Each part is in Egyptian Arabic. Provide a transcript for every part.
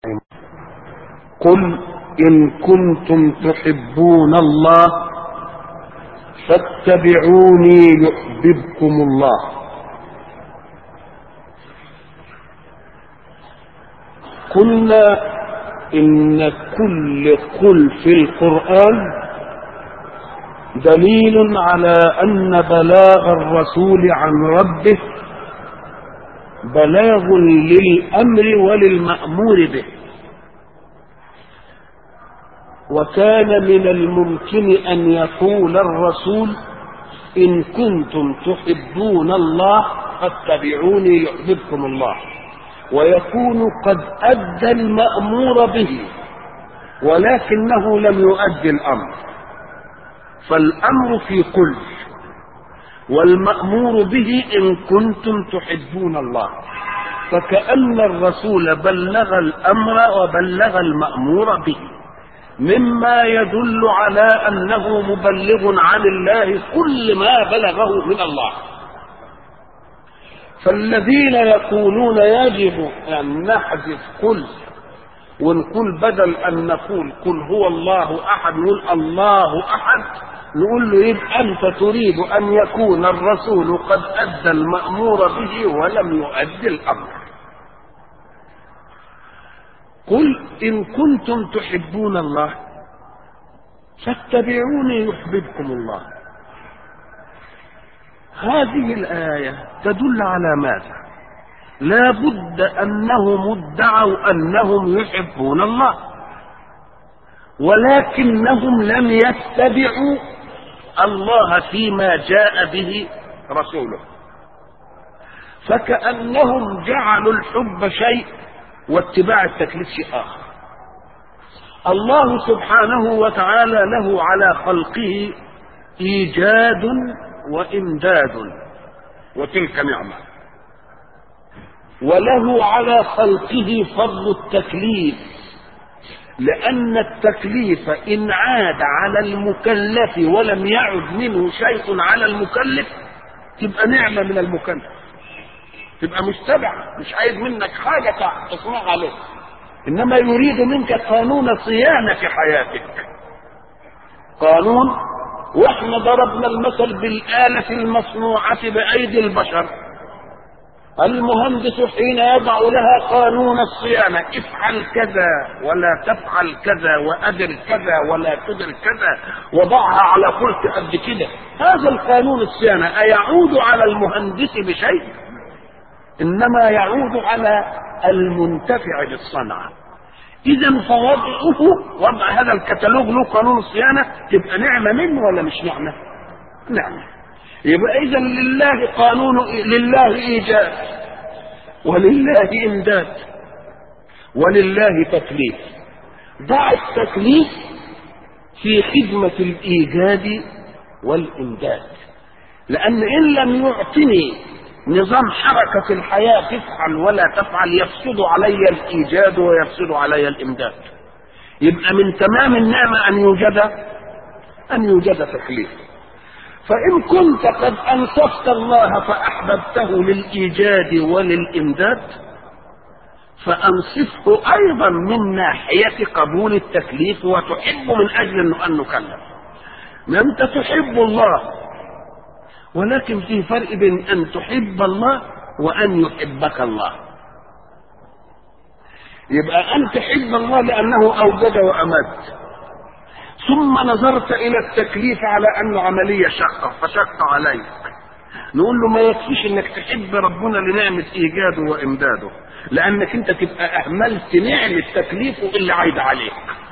قل إن كنتم تحبون الله فاتبعوني يحببكم الله قلنا إن كل قل في القرآن دليل على أن بلاغ الرسول عن ربه بلاغ للأمر وللمأمور به وكان من الممكن أن يقول الرسول إن كنتم تحبون الله فاتبعوني يحببكم الله ويكون قد أدى المأمور به ولكنه لم يؤدي الأمر فالأمر في قل والمأمور به إن كنتم تحبون الله فكأن الرسول بلغ الأمر وبلغ المأمور به مما يدل على أنه مبلغ عن الله كل ما بلغه من الله فالذين يقولون يجب أن نحذف قل ونقول بدل أن نقول قل هو الله أحد نقول الله أحد نقول له يبقى أنت تريد أن يكون الرسول قد أدى المأمور به ولم يؤدي الأمر قل إن كنتم تحبون الله فاتبعوني يحببكم الله هذه الآية تدل على ماذا لا بد أنهم ادعوا أنهم يحبون الله ولكنهم لم يتبعوا الله فيما جاء به رسوله فكأنهم جعلوا الحب شيء واتباع التكليف شيء آخر الله سبحانه وتعالى له على خلقه إيجاد وإمداد وتلك نعمة وله على خلقه فضل التكليف لأن التكليف إن عاد على المكلف ولم يعد منه شيء على المكلف تبقى نعمة من المكلف تبقى متبع مش عايز منك حاجة تصنع عليه إنما يريد منك قانون صيانة في حياتك قانون واحنا ضربنا المثل بالآلة المصنوعة بأيدي البشر المهندس حين يضع لها قانون الصيانة افعل كذا ولا تفعل كذا وأدر كذا ولا تدر كذا وضعها على كرة قد كده هذا القانون الصيانة أيعود على المهندس بشيء إنما يعود على المنتفع بالصنعة إذا فوضعه وضع هذا الكتالوج له قانون الصيانة تبقى نعمة منه ولا مش نعمة؟ نعمة يبقى إذا لله قانون لله إيجاد ولله إمداد ولله تكليف ضع التكليف في خدمة الإيجاد والإمداد لأن إن لم يعطني نظام حركة الحياة تفعل ولا تفعل يفسد علي الإيجاد ويفسد علي الإمداد يبقى من تمام النعمة أن يوجد أن يوجد تكليف فإن كنت قد أنصفت الله فأحببته للإيجاد وللإمداد فأنصفه أيضا من ناحية قبول التكليف وتحب من أجل أنه أن نكلف ما أنت تحب الله ولكن في فرق بين أن تحب الله وأن يحبك الله يبقى أن تحب الله لأنه أوجد وأمد ثم نظرت إلى التكليف على أنه عملية شقة فشق عليك نقول له ما يكفيش انك تحب ربنا لنعمة ايجاده وامداده لانك انت تبقى اهملت نعمة تكليفه اللي عايد عليك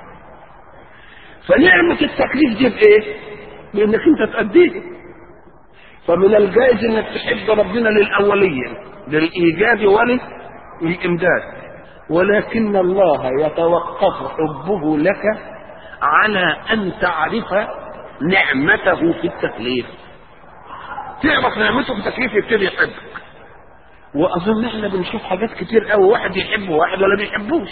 فنعمة التكليف دي بايه بانك انت تأديه فمن الجائز انك تحب ربنا للاولية للايجاد وللامداد ولكن الله يتوقف حبه لك على ان تعرف نعمته في التكليف تعرف نعمته في التكليف يبتدي يحبك واظن احنا بنشوف حاجات كتير قوي واحد يحب واحد ولا بيحبوش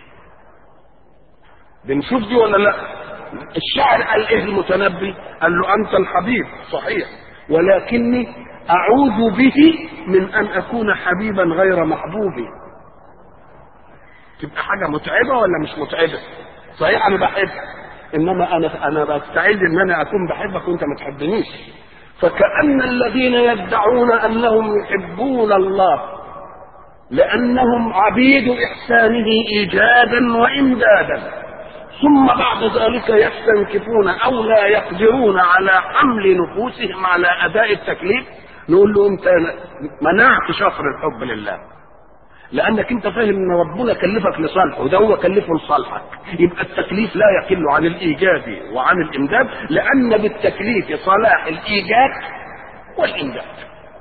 بنشوف دي ولا لا الشاعر قال ايه المتنبي قال له انت الحبيب صحيح ولكني اعوذ به من ان اكون حبيبا غير محبوب تبقى حاجه متعبه ولا مش متعبه صحيح انا بحب انما انا انا بستعد ان انا اكون بحبك وانت ما تحبنيش فكأن الذين يدعون انهم يحبون الله لانهم عبيد احسانه ايجادا وامدادا ثم بعد ذلك يستنكفون او لا يقدرون على حمل نفوسهم على اداء التكليف نقول له انت منعت شفر الحب لله لانك انت فاهم ان ربنا كلفك لصالحه وده هو كلفه لصالحك يبقى التكليف لا يقل عن الايجاد وعن الامداد لان بالتكليف صلاح الايجاد والامداد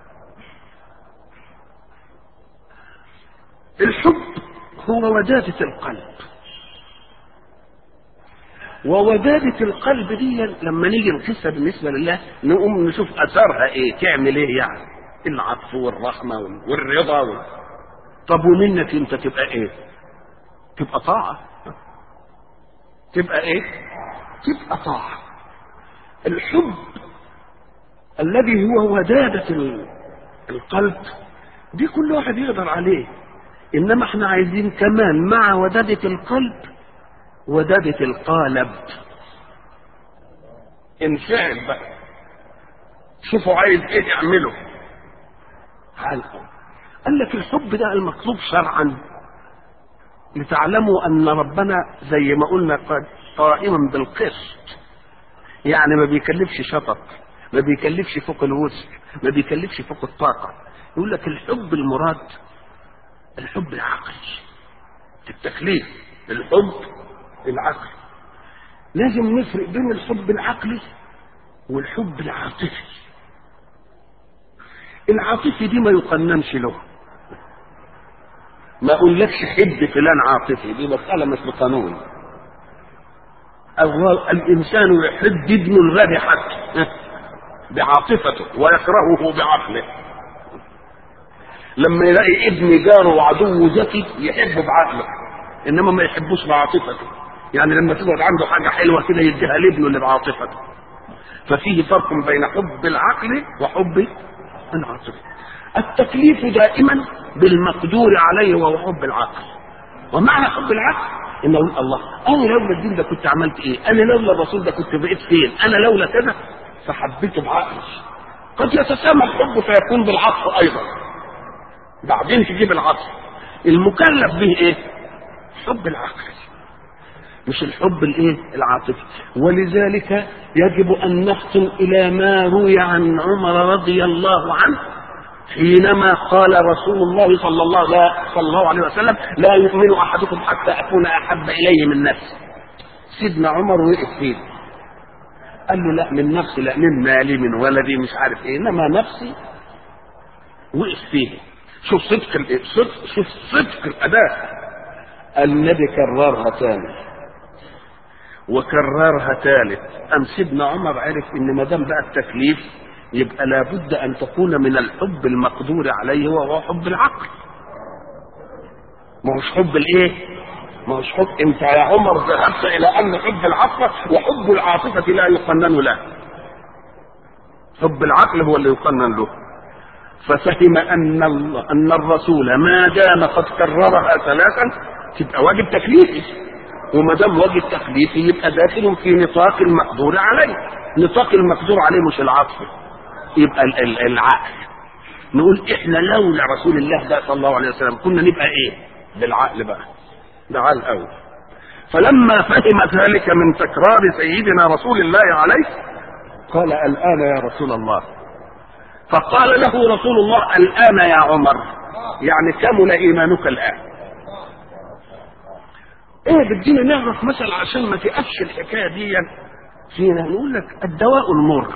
الحب هو ودادة القلب وودادة القلب دي لما نيجي نقيسها بالنسبة لله نقوم نشوف أثرها إيه تعمل إيه يعني العطف والرحمة والرضا وال... طب ومنك أنت تبقى إيه؟ تبقى طاعة تبقى إيه؟ تبقى طاعة الحب الذي هو ودادة القلب دي كل واحد يقدر عليه إنما احنا عايزين كمان مع ودادة القلب ودادة القالب انفعل بقى شوفوا عايز ايه يعمله حالكم قال لك الحب ده المطلوب شرعا لتعلموا ان ربنا زي ما قلنا قد قائما بالقسط يعني ما بيكلفش شطط ما بيكلفش فوق الوسع ما بيكلفش فوق الطاقة يقول لك الحب المراد الحب العقلي التكليف الحب العقل لازم نفرق بين الحب العقلي والحب العاطفي العاطفي دي ما يقننش له ما اقولكش حب فلان عاطفي دي مسألة مش بقانون الإنسان يحب ابن الغد حتى بعاطفته ويكرهه بعقله لما يلاقي ابن جاره وعدوه ذكي يحبه بعقله انما ما يحبوش بعاطفته يعني لما تقعد عنده حاجه حلوه كده يديها لابنه اللي بعاطفته ففيه فرق بين حب العقل وحب العاطفه التكليف دائما بالمقدور عليه وهو حب العقل ومعنى حب العقل ان اقول الله انا لولا الدين ده كنت عملت ايه انا لولا الرسول ده كنت بقيت فين انا لولا كذا فحبيته بعقلي قد يتسامى الحب فيكون بالعطف ايضا بعدين تجيب العطف المكلف به ايه حب العقل مش الحب الايه العاطفي ولذلك يجب ان نفطن الى ما روي عن عمر رضي الله عنه حينما قال رسول الله صلى الله, لا صلى الله عليه وسلم لا يؤمن احدكم حتى اكون احب اليه من نفسي سيدنا عمر وقف فيه قال له لا من نفسي لا من مالي من ولدي مش عارف ايه انما نفسي وقف فيه شوف صدق صدق شوف صدق الاداء النبي كررها ثاني وكررها ثالث ام سيدنا عمر عرف ان ما دام بقى التكليف يبقى لابد ان تكون من الحب المقدور عليه وهو حب العقل ما هوش حب الايه ما هوش حب انت يا عمر ذهبت الى ان حب العاطفه وحب العاطفه لا يقنن له حب العقل هو اللي يقنن له ففهم ان ان الرسول ما دام قد كررها ثلاثا تبقى واجب تكليفي وما دام واجب تكليفي يبقى داخل في نطاق المقدور عليه نطاق المقدور عليه مش العطف يبقى ال- ال- العقل نقول احنا لولا رسول الله ده صلى الله عليه وسلم كنا نبقى ايه بالعقل بقى ده على الاول فلما فهم ذلك من تكرار سيدنا رسول الله عليه قال الان يا رسول الله فقال له رسول الله الان يا عمر يعني كمل ايمانك الان ايه بدينا نعرف مثلا عشان ما تقفش الحكايه دي فينا نقول لك الدواء المر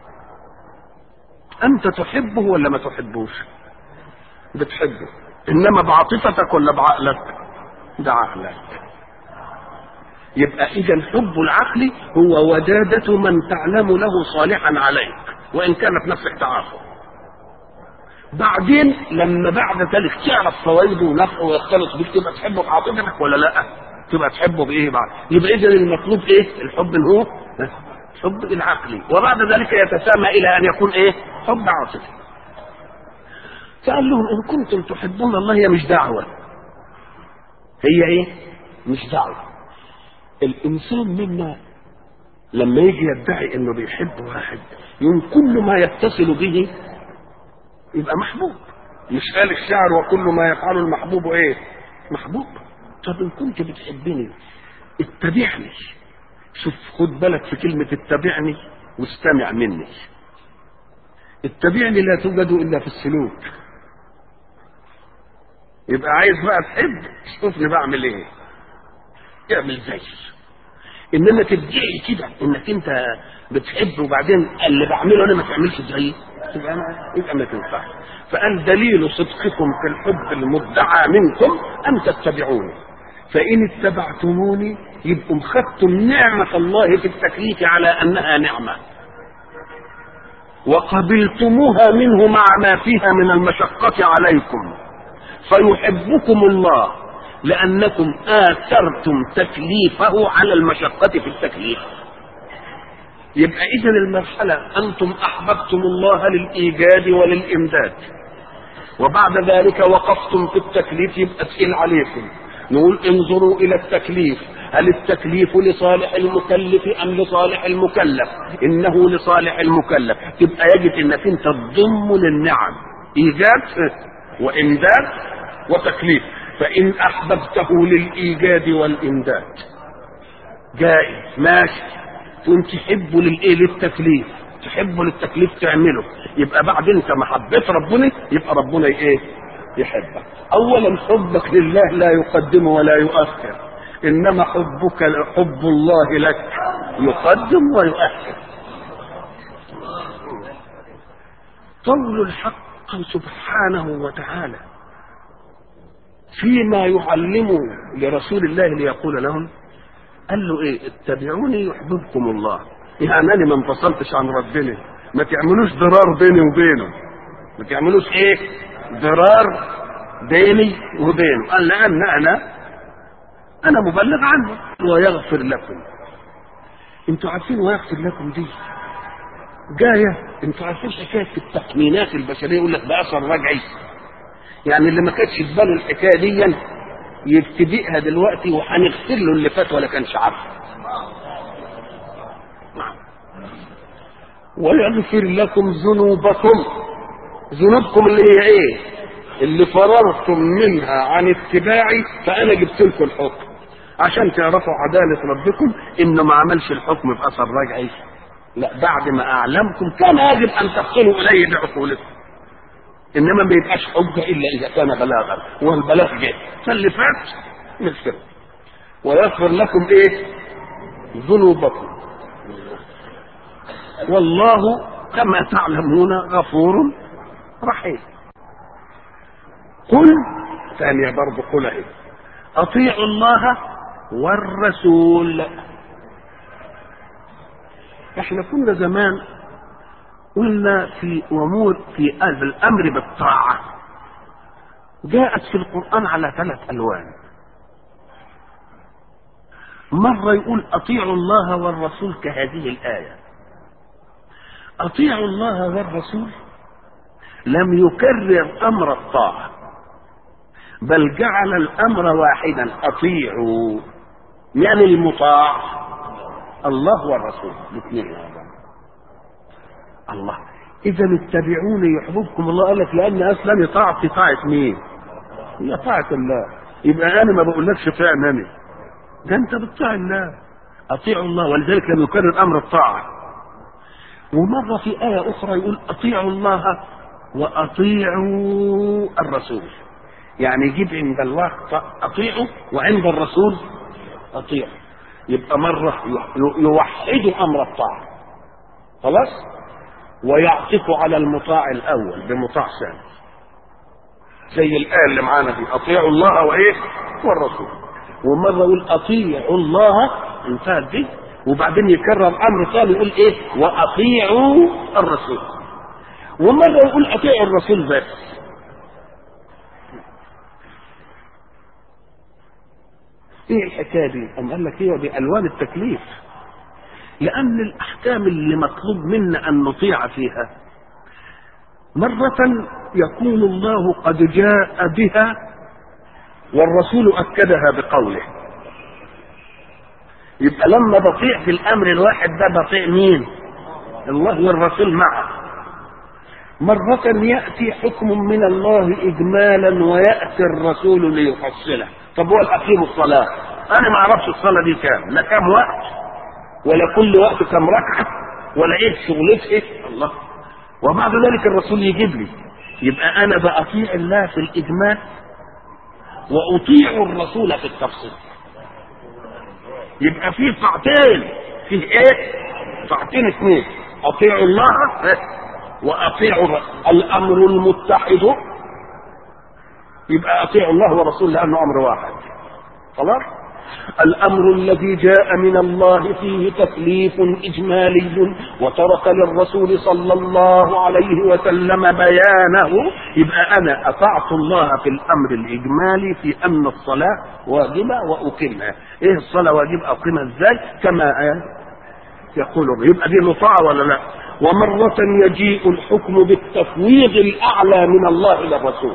انت تحبه ولا ما تحبوش بتحبه انما بعاطفتك ولا بعقلك ده عقلك يبقى اذا حب العقل هو ودادة من تعلم له صالحا عليك وان كانت نفسك تعافى بعدين لما بعد ذلك تعرف فوائده ونفعه ويختلط بيك تبقى تحبه بعاطفتك ولا لا تبقى تحبه بايه بعد يبقى اذا المطلوب ايه الحب اللي هو حب العقلي وبعد ذلك يتسامى الى ان يكون ايه حب عاطفي فقال لهم ان كنتم تحبون الله هي مش دعوه هي ايه مش دعوه الانسان منا لما يجي يدعي انه بيحب واحد يوم كل ما يتصل به يبقى محبوب مش قال الشعر وكل ما يفعله المحبوب ايه محبوب طب ان كنت بتحبني اتبعني شوف خد بالك في كلمة اتبعني واستمع مني اتبعني لا توجد الا في السلوك يبقى عايز بقى تحب شوفني بعمل ايه اعمل زي انما تدعي كده انك انت بتحب وبعدين اللي بعمله انا ما تعملش زيي يبقى ما يبقى ما تنفعش فقال دليل صدقكم في الحب المدعى منكم ان تتبعوني فان اتبعتموني يبقوا خدتم نعمه الله في التكليف على انها نعمه وقبلتموها منه مع ما فيها من المشقه عليكم فيحبكم الله لأنكم آثرتم تكليفه على المشقة في التكليف يبقى إذا المرحلة أنتم أحببتم الله للإيجاد وللإمداد وبعد ذلك وقفتم في التكليف يبقى تقيل عليكم نقول انظروا إلى التكليف هل التكليف لصالح المكلف أم لصالح المكلف إنه لصالح المكلف تبقى يجب أنك أنت تضم للنعم إيجاد وإمداد وتكليف فإن أحببته للإيجاد والإمداد جائز ماشي تقوم تحبه للإيه للتكليف تحبه للتكليف تعمله يبقى بعد انت ما حبيت ربنا يبقى ربنا ايه يحبك اولا حبك لله لا يقدم ولا يؤخر انما حبك حب الله لك يقدم ويؤخر قول الحق سبحانه وتعالى فيما يعلمه لرسول الله ليقول لهم قال له ايه اتبعوني يحببكم الله يعني انا ما انفصلتش عن ربنا ما تعملوش ضرار بيني وبينه ما تعملوش ايه ضرار بيني وبينه قال لان انا انا مبلغ عنه ويغفر لكم انتوا عارفين ويغفر لكم دي جايه انتوا عارفين حكايه التقنينات البشريه يقول لك ده اثر رجعي يعني اللي ما كانتش في باله الحكايه دي يبتدئها دلوقتي وهنغفر له اللي فات ولا كانش عارفه ويغفر لكم ذنوبكم ذنوبكم اللي هي ايه اللي فررتم منها عن اتباعي فانا جبت لكم الحكم عشان تعرفوا عدالة ربكم انه ما عملش الحكم باثر رجعي لا بعد ما اعلمكم كان يجب ان تصلوا اليه بعقولكم انما ما يبقاش حجه الا اذا كان بلاغا والبلاغ جه فاللي فات نغفر ويغفر لكم ايه ذنوبكم والله كما تعلمون غفور رحيم قل ثانية برضه قل ايه اطيعوا الله والرسول احنا كنا زمان قلنا في امور في الامر بالطاعه جاءت في القران على ثلاث الوان مره يقول اطيعوا الله والرسول كهذه الايه اطيعوا الله والرسول لم يكرر امر الطاعه بل جعل الامر واحدا اطيعوا من المطاع الله والرسول الاثنين الله اذا اتبعوني يحببكم الله قال لك لان اصلا طاعتي طاعه مين هي طاعه الله يبقى انا ما بقولكش طيعني انا ده انت بتطيع الله اطيعوا الله ولذلك لم يكرر امر الطاعه ومره في ايه اخرى يقول اطيعوا الله واطيعوا الرسول يعني يجيب عند الله اطيعوا وعند الرسول اطيعوا يبقى مره يوحد امر الطاعه خلاص ويعطف على المطاع الاول بمطاع ثاني زي الايه اللي معانا دي اطيعوا الله وايه والرسول ومره يقول اطيعوا الله انتهت دي وبعدين يكرر امر ثاني يقول ايه واطيعوا الرسول ومره يقول اطيعوا الرسول بس ايه الحكايه دي؟ أم قال لك هي دي الوان التكليف لأن الأحكام اللي مطلوب منا أن نطيع فيها مرة يكون الله قد جاء بها والرسول اكدها بقوله يبقى لما بطيع في الامر الواحد ده بطيع مين الله والرسول معه مرة يأتي حكم من الله إجمالا ويأتي الرسول ليفصله طب هو الأخير الصلاة أنا ما أعرفش الصلاة دي كام لا كام وقت ولا كل وقت كام ركعة ولا إيه شغلتها إيه الله وبعد ذلك الرسول يجيب لي يبقى أنا بأطيع الله في الإجمال وأطيع الرسول في التفصيل يبقى في طاعتين فيه ايه طاعتين اثنين اطيعوا الله واطيعوا الامر المتحد يبقى اطيعوا الله ورسوله لانه امر واحد خلاص الامر الذي جاء من الله فيه تكليف اجمالي وترك للرسول صلى الله عليه وسلم بيانه يبقى انا اطعت الله في الامر الاجمالي في ان الصلاه واجبه واقيمها ايه الصلاه واجب اقيمها ازاي كما يقول يبقى دي مطاعه ولا لا ومره يجيء الحكم بالتفويض الاعلى من الله الى الرسول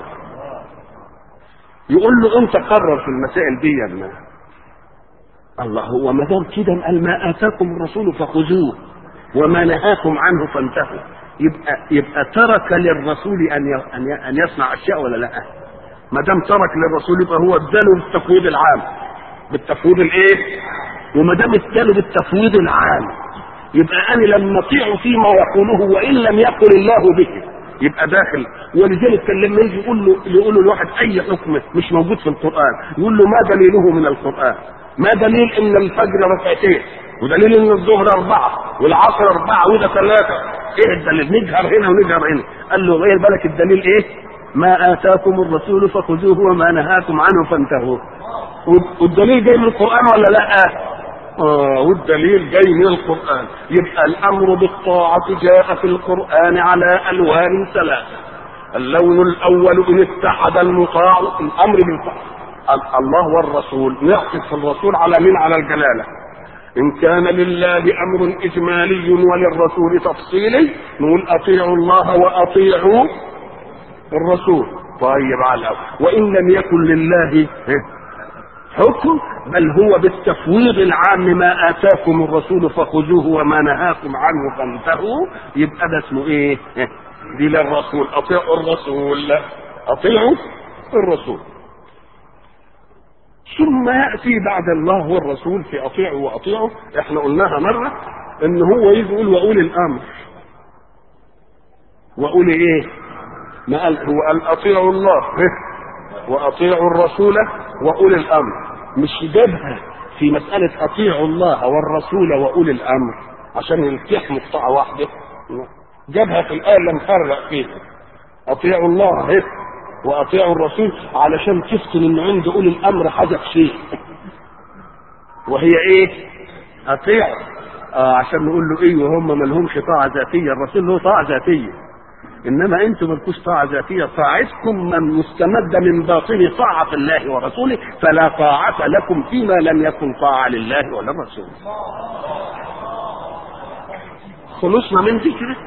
يقول له انت قرر في المسائل دي يا ابنه الله هو ما دام كده قال ما اتاكم الرسول فخذوه وما نهاكم عنه فانتهوا يبقى يبقى ترك للرسول ان ان ان يصنع اشياء ولا لا؟ ما دام ترك للرسول يبقى هو اداله بالتفويض العام بالتفويض الايه؟ وما دام اداله بالتفويض العام يبقى انا لما اطيع فيما يقوله وان لم يقل الله به يبقى داخل ولذلك كان لما يجي يقول له يقول له الواحد اي حكم مش موجود في القران يقول له ما دليله من القران ما دليل ان الفجر ركعتين ودليل ان الظهر اربعه والعصر اربعه وده ثلاثه ايه الدليل نجهر هنا ونجهر هنا قال له غير بالك الدليل ايه ما اتاكم الرسول فخذوه وما نهاكم عنه فانتهوا والدليل جاي من القران ولا لا آه والدليل جاي من القرآن يبقى الأمر بالطاعة جاء في القرآن على ألوان ثلاثة اللون الأول إن اتحد المطاع الأمر بالطاعة الله والرسول نعطف الرسول على من على الجلالة إن كان لله أمر إجمالي وللرسول تفصيلي نقول أطيعوا الله وأطيعوا الرسول طيب على وإن لم يكن لله حكم بل هو بالتفويض العام ما اتاكم الرسول فخذوه وما نهاكم عنه فانتهوا يبقى ده اسمه ايه؟ دي للرسول اطيعوا الرسول اطيعوا الرسول ثم ياتي بعد الله والرسول في اطيعوا واطيعوا احنا قلناها مره ان هو يجي يقول واولي الامر واولي ايه؟ ما قال هو قال اطيعوا الله واطيعوا الرسول واولي الامر مش جابها في مسألة أطيعوا الله والرسول وأولي الأمر عشان يلتحموا في طاعة واحدة جابها في الآية اللي نفرق فيها أطيعوا الله هيك وأطيعوا الرسول علشان تفتن إن عند أولي الأمر حدث شيء وهي إيه؟ أطيع آه عشان نقول له إيه وهم ما لهمش طاعة ذاتية الرسول له طاعة ذاتية انما انتم مالكوش طاعه ذاتيه طاعتكم من مستمده من باطن طاعه الله ورسوله فلا طاعه لكم فيما لم يكن طاعه لله ولا الرسول خلصنا من دي كده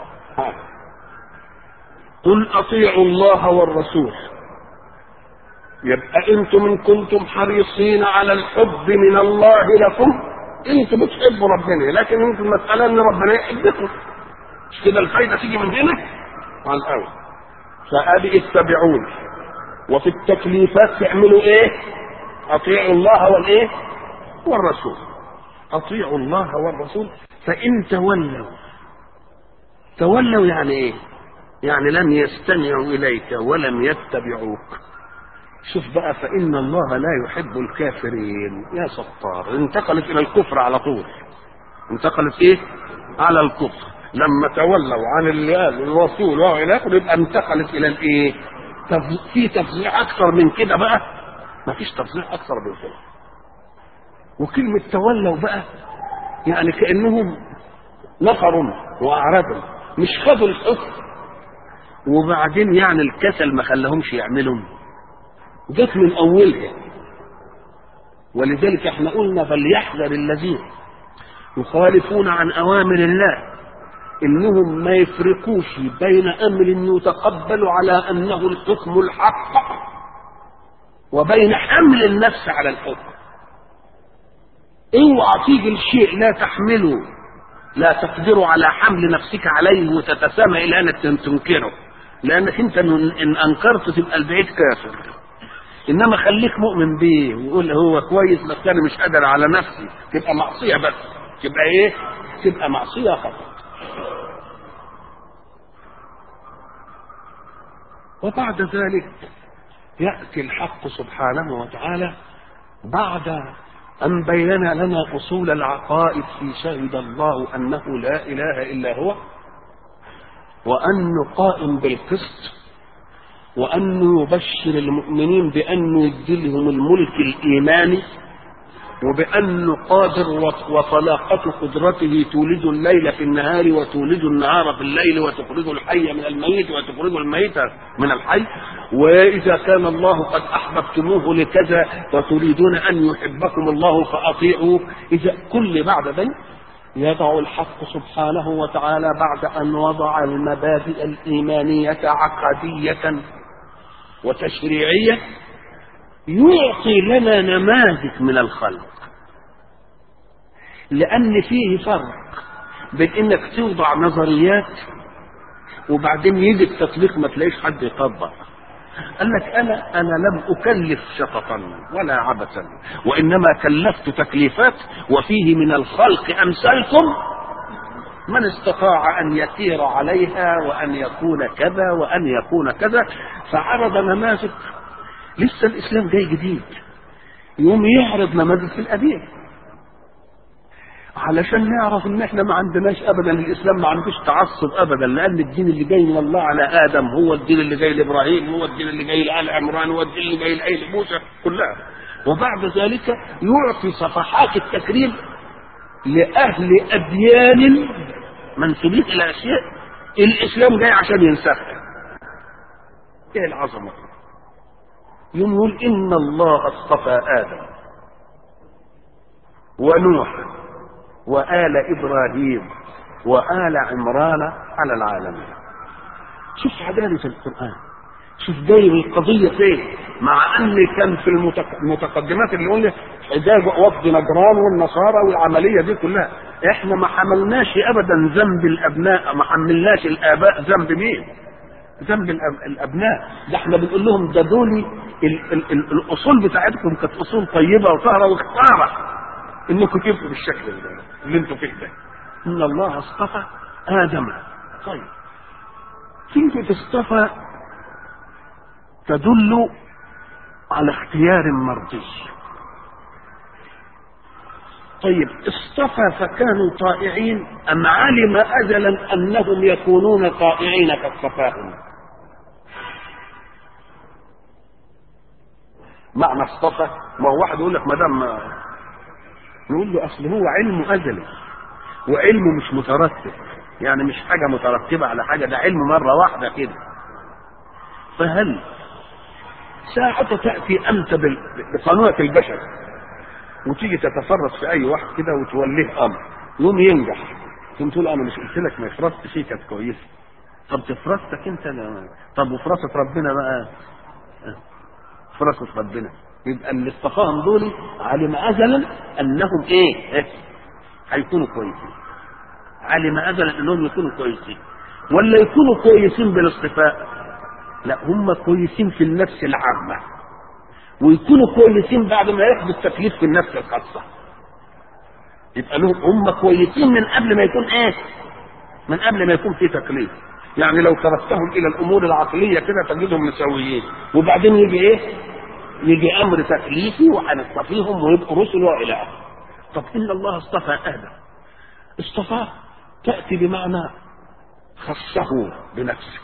قل اطيعوا الله والرسول يبقى انتم ان كنتم حريصين على الحب من الله لكم انتم بتحبوا ربنا لكن انتم المساله ان ربنا يحبكم مش كده الفايده تيجي من هنا على الاول فادي اتبعوني وفي التكليفات تعملوا ايه اطيعوا الله والايه والرسول اطيعوا الله والرسول فان تولوا تولوا يعني ايه يعني لم يستمعوا اليك ولم يتبعوك شوف بقى فان الله لا يحب الكافرين يا ستار انتقلت الى الكفر على طول انتقلت ايه على الكفر لما تولوا عن اللي قال الرسول والى اخره يبقى انتقلت الى الايه؟ في تفظيع اكثر من كده بقى ما فيش تفظيع اكثر من كده وكلمة تولوا بقى يعني كأنهم نفروا وأعرضوا مش خدوا الحكم وبعدين يعني الكسل ما خلاهمش يعملوا جت من أولها ولذلك احنا قلنا فليحذر الذين يخالفون عن أوامر الله انهم ما يفرقوش بين امر يتقبل على انه الحكم الحق وبين حمل النفس على الحكم اوعى تيجي الشيء لا تحمله لا تقدر على حمل نفسك عليه وتتسامى الى ان تنكره لانك انت ان انكرت تبقى البعيد كافر انما خليك مؤمن بيه ويقول هو كويس بس انا مش قادر على نفسي تبقى معصيه بس تبقى ايه تبقى معصيه فقط وبعد ذلك ياتي الحق سبحانه وتعالى بعد أن بين لنا أصول العقائد في شهد الله أنه لا إله إلا هو وأنه قائم بالقسط وأنه يبشر المؤمنين بأنه يديلهم الملك الإيماني وبأنه قادر وطلاقة قدرته تولد الليل في النهار وتولد النهار في الليل وتخرج الحي من الميت وتخرج الميت من الحي وإذا كان الله قد أحببتموه لكذا وتريدون أن يحبكم الله فأطيعوه إذا كل بعد ذلك يضع الحق سبحانه وتعالى بعد أن وضع المبادئ الإيمانية عقدية وتشريعية يعطي لنا نماذج من الخلق لأن فيه فرق بين إنك توضع نظريات وبعدين يجي التطبيق ما تلاقيش حد يطبق قال لك أنا أنا لم أكلف شططا ولا عبثا وإنما كلفت تكليفات وفيه من الخلق أمثالكم من استطاع أن يسير عليها وأن يكون كذا وأن يكون كذا فعرض نماذج لسه الاسلام جاي جديد يوم يعرض نماذج في القديم علشان نعرف ان احنا ما عندناش ابدا الاسلام ما عندوش تعصب ابدا لان الدين اللي جاي من الله على ادم هو الدين اللي جاي لابراهيم هو الدين اللي جاي لال عمران هو الدين اللي جاي لآل موسى كلها وبعد ذلك يعطي صفحات التكريم لاهل اديان منسوبين الى اشياء الاسلام جاي عشان ينسخها ايه العظمه يوم يقول إن الله اصطفى آدم ونوح وآل إبراهيم وآل عمران على العالمين شوف عدالة القرآن شوف جايب القضية فين مع أن كان في المتقدمات اللي قلنا حجاج وفد نجران والنصارى والعملية دي كلها احنا ما حملناش ابدا ذنب الابناء ما حملناش الاباء ذنب مين ذنب الابناء ده احنا بنقول لهم ده دول ال ال ال الاصول بتاعتكم كانت اصول طيبه وطاهره واختاره انكم تبقوا بالشكل ده اللي انتوا فيه ده ان الله اصطفى ادم طيب كلمه اصطفى تدل على اختيار مرضي طيب اصطفى فكانوا طائعين ام علم ازلا انهم يكونون طائعين فاصطفاهم معنى اصطفى ما هو واحد يقول لك ما دام نقول له اصل هو علمه ازلي وعلمه مش مترتب يعني مش حاجه مترتبه على حاجه ده علم مره واحده كده فهل ساعة تأتي أنت بقانونة البشر وتيجي تتفرس في أي واحد كده وتوليه أمر يوم ينجح ثم تقول أنا مش قلت لك ما فرصت فيه كانت كويسة طب تفرصتك أنت لا. طب وفرصة ربنا بقى فرصة ربنا يبقى اللي اصطفاهم دول علم أزلا أنهم إيه؟ إيه؟ هيكونوا كويسين علم أزلا أنهم يكونوا كويسين ولا يكونوا كويسين بالاصطفاء لا هم كويسين في النفس العامة ويكونوا كويسين بعد ما ياخدوا التكليف في النفس الخاصة يبقى لهم هم كويسين من قبل ما يكون ايه من قبل ما يكون في تكليف يعني لو تركتهم الى الامور العقلية كده تجدهم مسويين وبعدين يجي ايه يجي امر تكليفي وهنصطفيهم ويبقوا رسل والى اخره طب ان الله اصطفى ادم اصطفاه تاتي بمعنى خصه بنفسه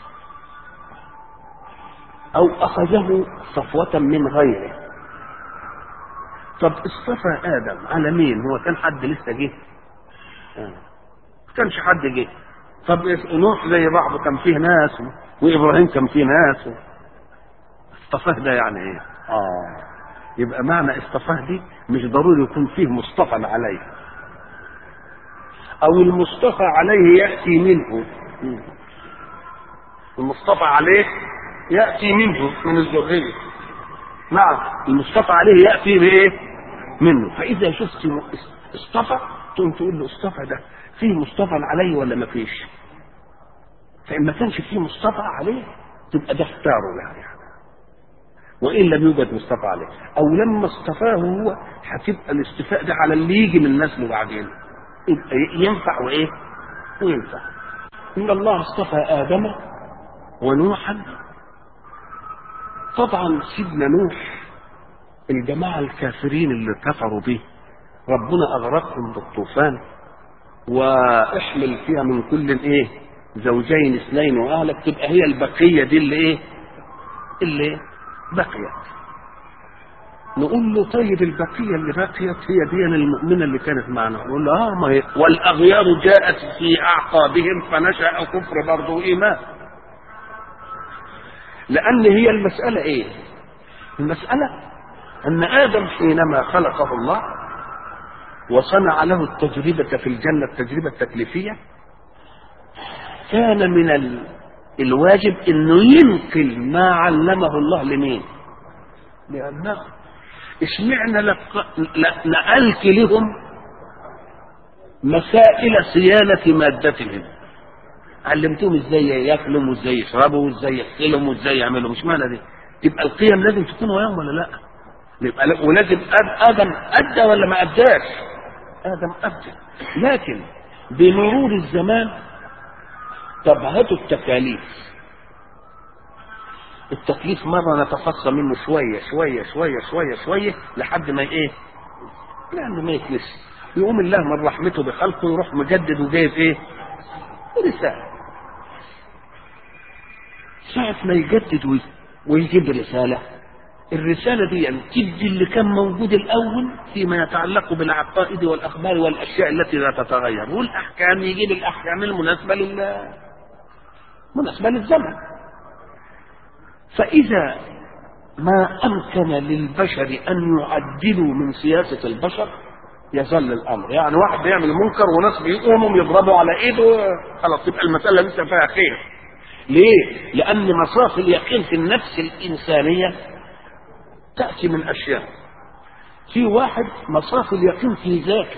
أو أخذه صفوة من غيره طب اصطفى آدم على مين هو كان حد لسه جه آه. كانش حد جه طب نوح زي بعضه كان فيه ناس وإبراهيم كان فيه ناس اصطفاه ده يعني ايه اه يبقى معنى اصطفاه دي مش ضروري يكون فيه مصطفى عليه او المصطفى عليه ياتي منه المصطفى عليه يأتي منه من الذرية نعم المصطفى عليه ياتي بايه منه فاذا شفت اصطفى تقوم تقول له اصطفى ده فيه مصطفى عليه ولا ما فيش فان ما كانش فيه مصطفى عليه تبقى ده اختاره يعني وان لم يوجد مصطفى عليه او لما اصطفاه هو هتبقى الاستفاء ده على اللي يجي من نسله بعدين يبقى ينفع وايه وينفع ان الله اصطفى ادم ونوحا طبعا سيدنا نوح الجماعه الكافرين اللي كفروا به ربنا اغرقهم بالطوفان واحمل فيها من كل ايه زوجين اثنين واهلك تبقى هي البقيه دي اللي ايه اللي بقيت نقول له طيب البقيه اللي بقيت هي دي المؤمنه اللي كانت معنا نقول له اه ما هي والاغيار جاءت في اعقابهم فنشا كفر برضه ايمان لان هي المساله ايه المساله ان ادم حينما خلقه الله وصنع له التجربة في الجنة التجربة التكليفية كان من ال... الواجب انه ينقل ما علمه الله لمين لأنه اشمعنى لق... نقلت لهم مسائل صيانة مادتهم علمتهم ازاي ياكلوا وازاي يشربوا وازاي يغسلوا وازاي يعملوا مش معنى دي تبقى القيم لازم تكون وياهم ولا لا يبقى ولازم ادم ادى ولا ما اداش ادم ادى لكن بمرور الزمان تبهت التكاليف التكليف مرة نتفصى منه شوية شوية شوية شوية شوية لحد ما ايه لأنه ما يتنسي يقوم الله من رحمته بخلقه يروح مجدد وجايب ايه رسالة ساعة ما يجدد ويجيب رسالة الرسالة دي يعني تدي اللي كان موجود الأول فيما يتعلق بالعقائد والأخبار والأشياء التي لا تتغير والأحكام يجيب الأحكام المناسبة لل مناسبة للزمن فإذا ما أمكن للبشر أن يعدلوا من سياسة البشر يظل الأمر يعني واحد بيعمل منكر وناس بيقوموا يضربوا على إيده خلاص تبقى المسألة لسه فيها خير ليه؟ لأن مصاف اليقين في النفس الإنسانية تأتي من أشياء في واحد مصاف اليقين في ذاته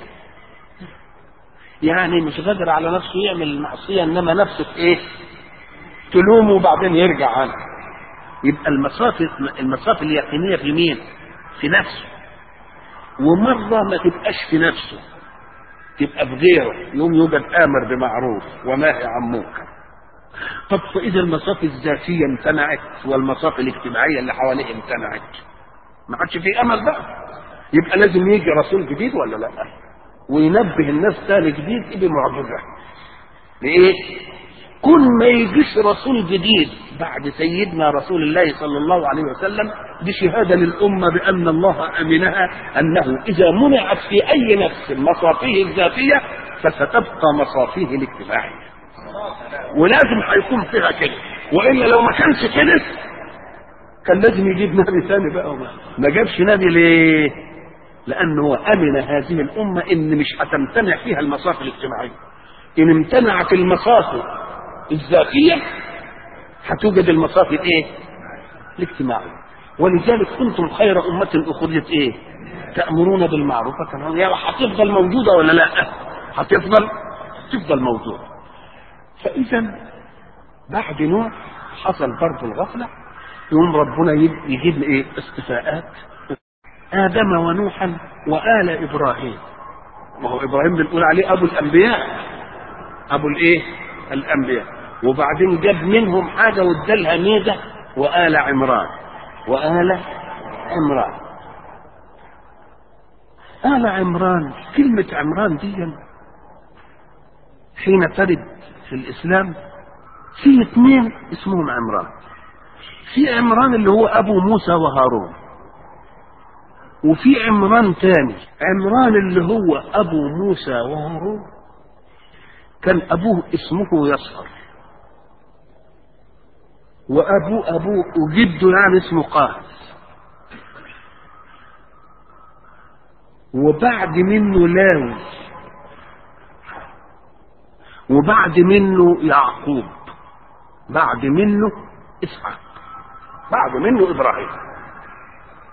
يعني مش قادر على نفسه يعمل المعصية إنما نفسه إيه تلومه وبعدين يرجع عنه يبقى المصاف المصاف اليقينية في مين في نفسه ومرة ما تبقاش في نفسه تبقى في غيره يوم يوجد آمر بمعروف وناهي عن منكر طب فإذا المصاف الذاتية امتنعت والمصاف الاجتماعية اللي حواليه امتنعت ما عادش في امل بقى يبقى لازم يجي رسول جديد ولا لا وينبه الناس تاني جديد بمعجزه لإيه؟ كل ما يجيش رسول جديد بعد سيدنا رسول الله صلى الله عليه وسلم دي شهادة للأمة بأن الله أمنها أنه إذا منعت في أي نفس مصافيه الذاتية فستبقى مصافيه الاجتماعية ولازم هيكون فيها كده وإلا لو ما كانش كده كان لازم يجيب نبي ثاني بقى وما ما جابش نبي ليه؟ لأنه هو أمن هذه الأمة إن مش هتمتنع فيها المصاف الاجتماعية إن امتنعت المصاف الذاتية هتوجد المصاف الايه؟ الاجتماعية ولذلك كنتم خير أمة أخرجت إيه؟ تأمرون بالمعروف وتنهون يعني هتفضل موجودة ولا لا؟ هتفضل تفضل موجودة فإذا بعد نوح حصل برضه الغفلة يقوم ربنا يجيب ايه؟ استفاءات آدم ونوحا وآل إبراهيم ما هو إبراهيم بنقول عليه أبو الأنبياء أبو الإيه؟ الأنبياء وبعدين جاب منهم حاجة وادالها ميزة وآل عمران وآل عمران آل عمران كلمة عمران دي حين ترد في الإسلام في اثنين اسمهم عمران في عمران اللي هو أبو موسى وهارون وفي عمران تاني عمران اللي هو أبو موسى وهارون كان أبوه اسمه يسهر وأبوه أبوه وجده يعني اسمه قاس وبعد منه لاوي وبعد منه يعقوب بعد منه اسحاق بعد منه ابراهيم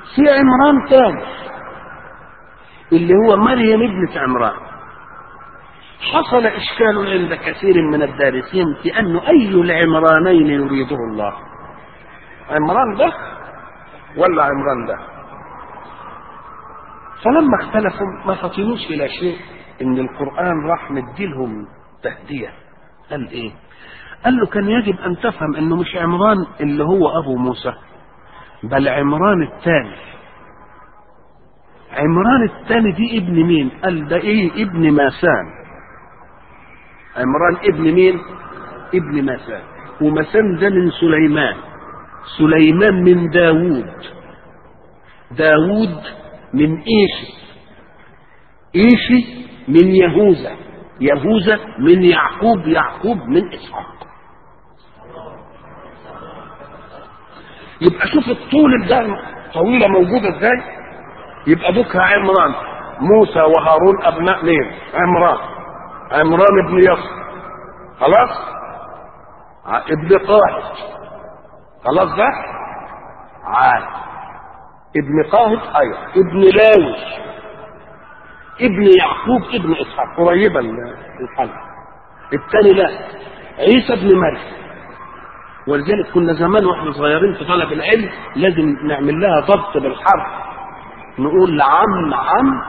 في عمران تاني اللي هو مريم ابنة عمران حصل إشكال عند كثير من الدارسين في أنه أي العمرانين يريده الله عمران ده ولا عمران ده فلما اختلفوا ما فطنوش إلى شيء إن القرآن راح مديلهم تهدية قال إيه قال له كان يجب أن تفهم إنه مش عمران اللي هو أبو موسى بل عمران الثاني عمران الثاني دي ابن مين قال ده ايه ابن ماسان عمران ابن مين ابن ماسان وماسان ده من سليمان سليمان من داوود داوود من ايشي ايشي من يهوذا يهوذا من يعقوب يعقوب من اسحاق يبقى شوف الطول ده طويله موجوده ازاي يبقى بكره عمران موسى وهارون ابناء مين عمران عمران ابن يسر خلاص ع- ابن قاهد خلاص ده عاد ابن قاهد ايوه ابن لاوي ابن يعقوب ابن اسحاق قريبا الحل الثاني لا عيسى ابن مريم ولذلك كنا زمان واحنا صغيرين في طلب العلم لازم نعمل لها ضبط بالحرف نقول عم عم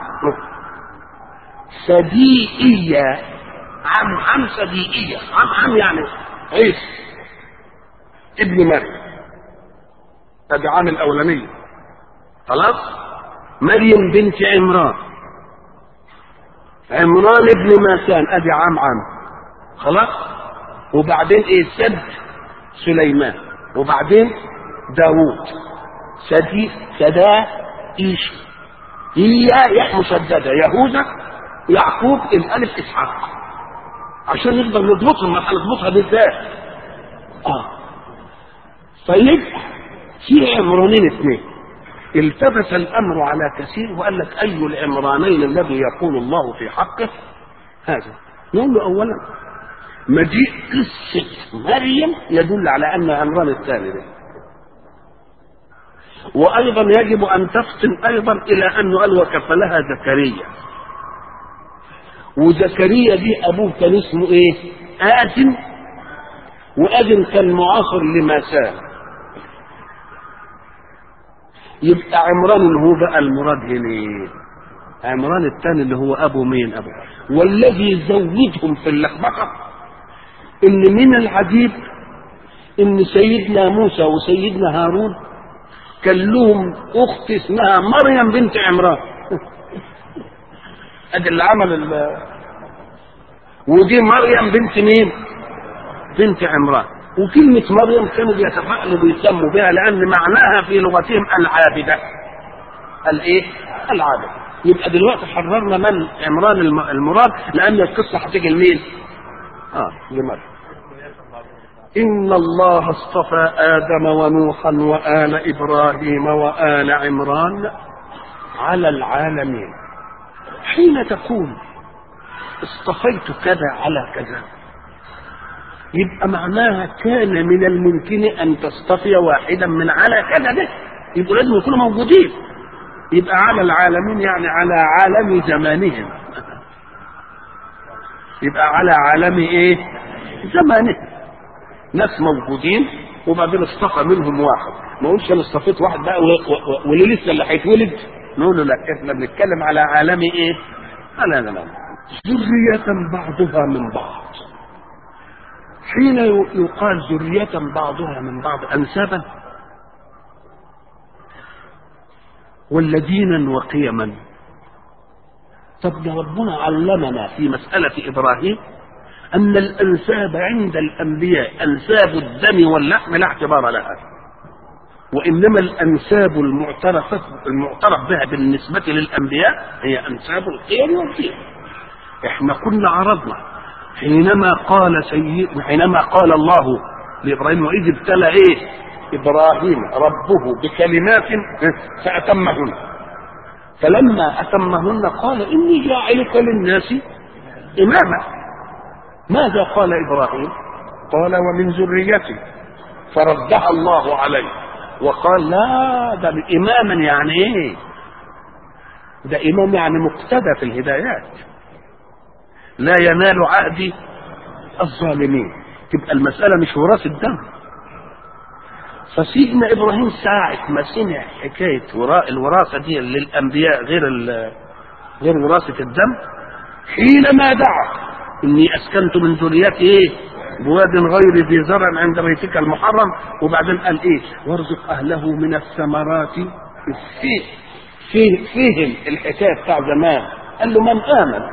صديقية عم عم صديقية عم عم يعني عيسى ابن مريم ادي عام الاولانية خلاص مريم بنت عمران عمران ابن ماسان ادي عام عام خلاص وبعدين ايه سد سليمان وبعدين داوود سدي سدا ايش هي ياء مشدده يهوذا يعقوب الالف اسحاق عشان نقدر نضبطهم ما هنضبطها بالذات اه فيبقى في عمرانين اثنين التبس الامر على كثير وقال لك اي العمرانين الذي يقول الله في حقه هذا نقول له اولا مجيء قصه مريم يدل على ان عمران الثاني ده وايضا يجب ان تفطن ايضا الى انه قال وكفلها زكريا وزكريا دي ابوه كان اسمه ايه ادم وادم كان معاصر لماساه يبقى عمران اللي هو بقى المراد هنا ايه عمران الثاني اللي هو ابو مين ابو والذي زودهم في اللخبطه ان من العجيب ان سيدنا موسى وسيدنا هارون كان لهم اخت اسمها مريم بنت عمران ادي اللي عمل ال ودي مريم بنت مين بنت عمران وكلمة مريم كانوا بيتفائلوا بيسموا بها لأن معناها في لغتهم العابدة الإيه؟ العابدة يبقى دلوقتي حررنا من عمران الم- المراد لأن القصة هتيجي لمين؟ آه لمريم إن الله اصطفى آدم ونوحا وآل إبراهيم وآل عمران على العالمين حين تقول اصطفيت كذا على كذا يبقى معناها كان من الممكن أن تصطفي واحدا من على كذا ده يبقوا لازم يكونوا موجودين يبقى على العالمين يعني على عالم زمانهم يبقى على عالم ايه زمانهم ناس موجودين وبعدين اصطفى منهم واحد ما اقولش انا اصطفيت واحد بقى و- و- و- واللي لسه اللي هيتولد نقول له لا احنا بنتكلم على عالم ايه؟ على زمان ذرية بعضها من بعض حين ي- يقال ذرية بعضها من بعض أنسابا ولا دينا وقيما طب ده ربنا علمنا في مسألة إبراهيم أن الأنساب عند الأنبياء أنساب الدم واللحم لا اعتبار لها وإنما الأنساب المعترف المعترف بها بالنسبة للأنبياء هي أنساب الخير والخير احنا كنا عرضنا حينما قال سيد حينما قال الله لابراهيم واذ ابتلى ايه ابراهيم ربه بكلمات فاتمهن فلما اتمهن قال اني جاعلك للناس اماما ماذا قال ابراهيم قال ومن ذريتي فردها الله عليه وقال لا ده إماما يعني إيه ده إمام يعني مقتدى في الهدايات لا ينال عهدي الظالمين تبقى المسألة مش وراثة دم فسيدنا إبراهيم ساعة ما سمع حكاية وراء الوراثة دي للأنبياء غير غير وراثة الدم حينما دعا إني أسكنت من ذريتي إيه بواد غير ذي زرع عند بيتك المحرم وبعدين قال ايه وارزق اهله من الثمرات فيه فيه فيهم الحكايه بتاع زمان قال له من امن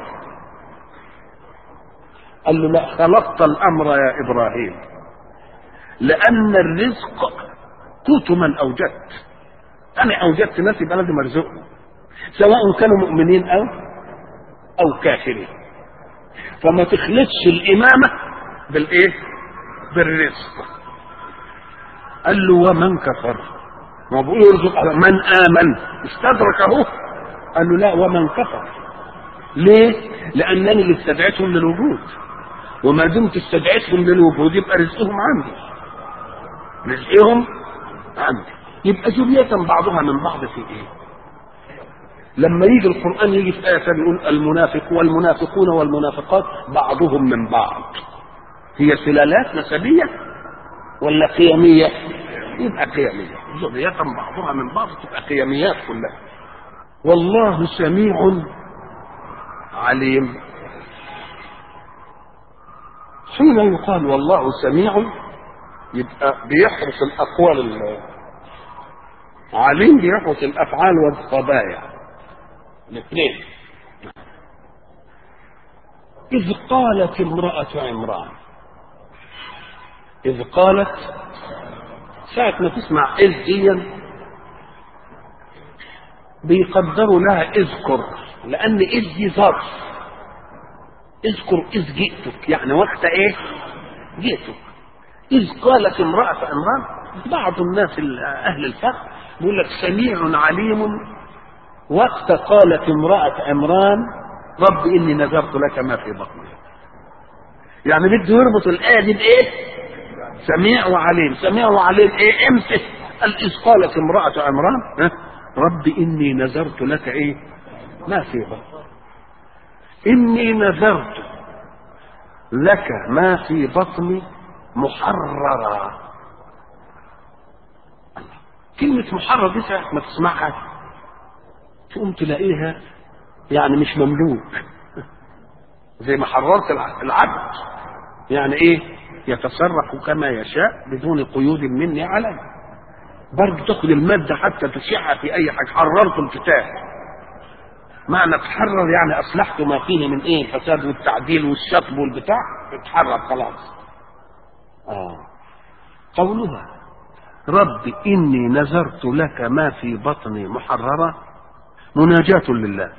قال له لا خلقت الامر يا ابراهيم لان الرزق قوت من اوجدت انا اوجدت ناس يبقى لازم ارزقهم سواء كانوا مؤمنين او او كافرين فما تخلطش الامامه بالايه بالرزق قال له ومن كفر ما بيقول يرزق من امن استدرك اهو قال له لا ومن كفر ليه لانني اللي استدعيتهم للوجود وما دمت استدعيتهم للوجود يبقى رزقهم عندي رزقهم عندي يبقى ذرية بعضها من بعض في ايه لما يجي القرآن يجي في آية يقول المنافق والمنافقون والمنافقات بعضهم من بعض هي سلالات نسبية ولا قيمية يبقى قيمية ذرية بعضها من بعض تبقى قيميات كلها والله سميع عليم حين يقال والله سميع يبقى بيحرس الأقوال عليم بيحرس الأفعال والطبايع الاثنين إذ قالت امرأة عمران إذ قالت ساعة ما تسمع إذ دي بيقدروا لها اذكر لأن إذ دي ظرف اذكر إذ جئتك يعني وقت إيه؟ جئتك إذ قالت امرأة عمران بعض الناس أهل الفقه يقول لك سميع عليم وقت قالت امرأة عمران رب إني نذرت لك ما في بطني يعني بده يربط الآية دي بإيه؟ سميع وعليم سميع وعليم إيه امتى؟ قال إذ قالت امرأة عمران ها؟ رب إني نذرت لك إيه؟ ما في بطني إني نذرت لك ما في بطني محررا كلمة محرر دي ساعة ما تسمعها تقوم تلاقيها يعني مش مملوك زي ما حررت العبد يعني ايه يتصرف كما يشاء بدون قيود مني عليه برضه تاخد المادة حتى تشيعها في أي حاجة حررت الكتاب معنى تحرر يعني أصلحت ما فيه من إيه الفساد والتعديل والشطب والبتاع اتحرر خلاص آه قولها رب إني نذرت لك ما في بطني محررة مناجاة لله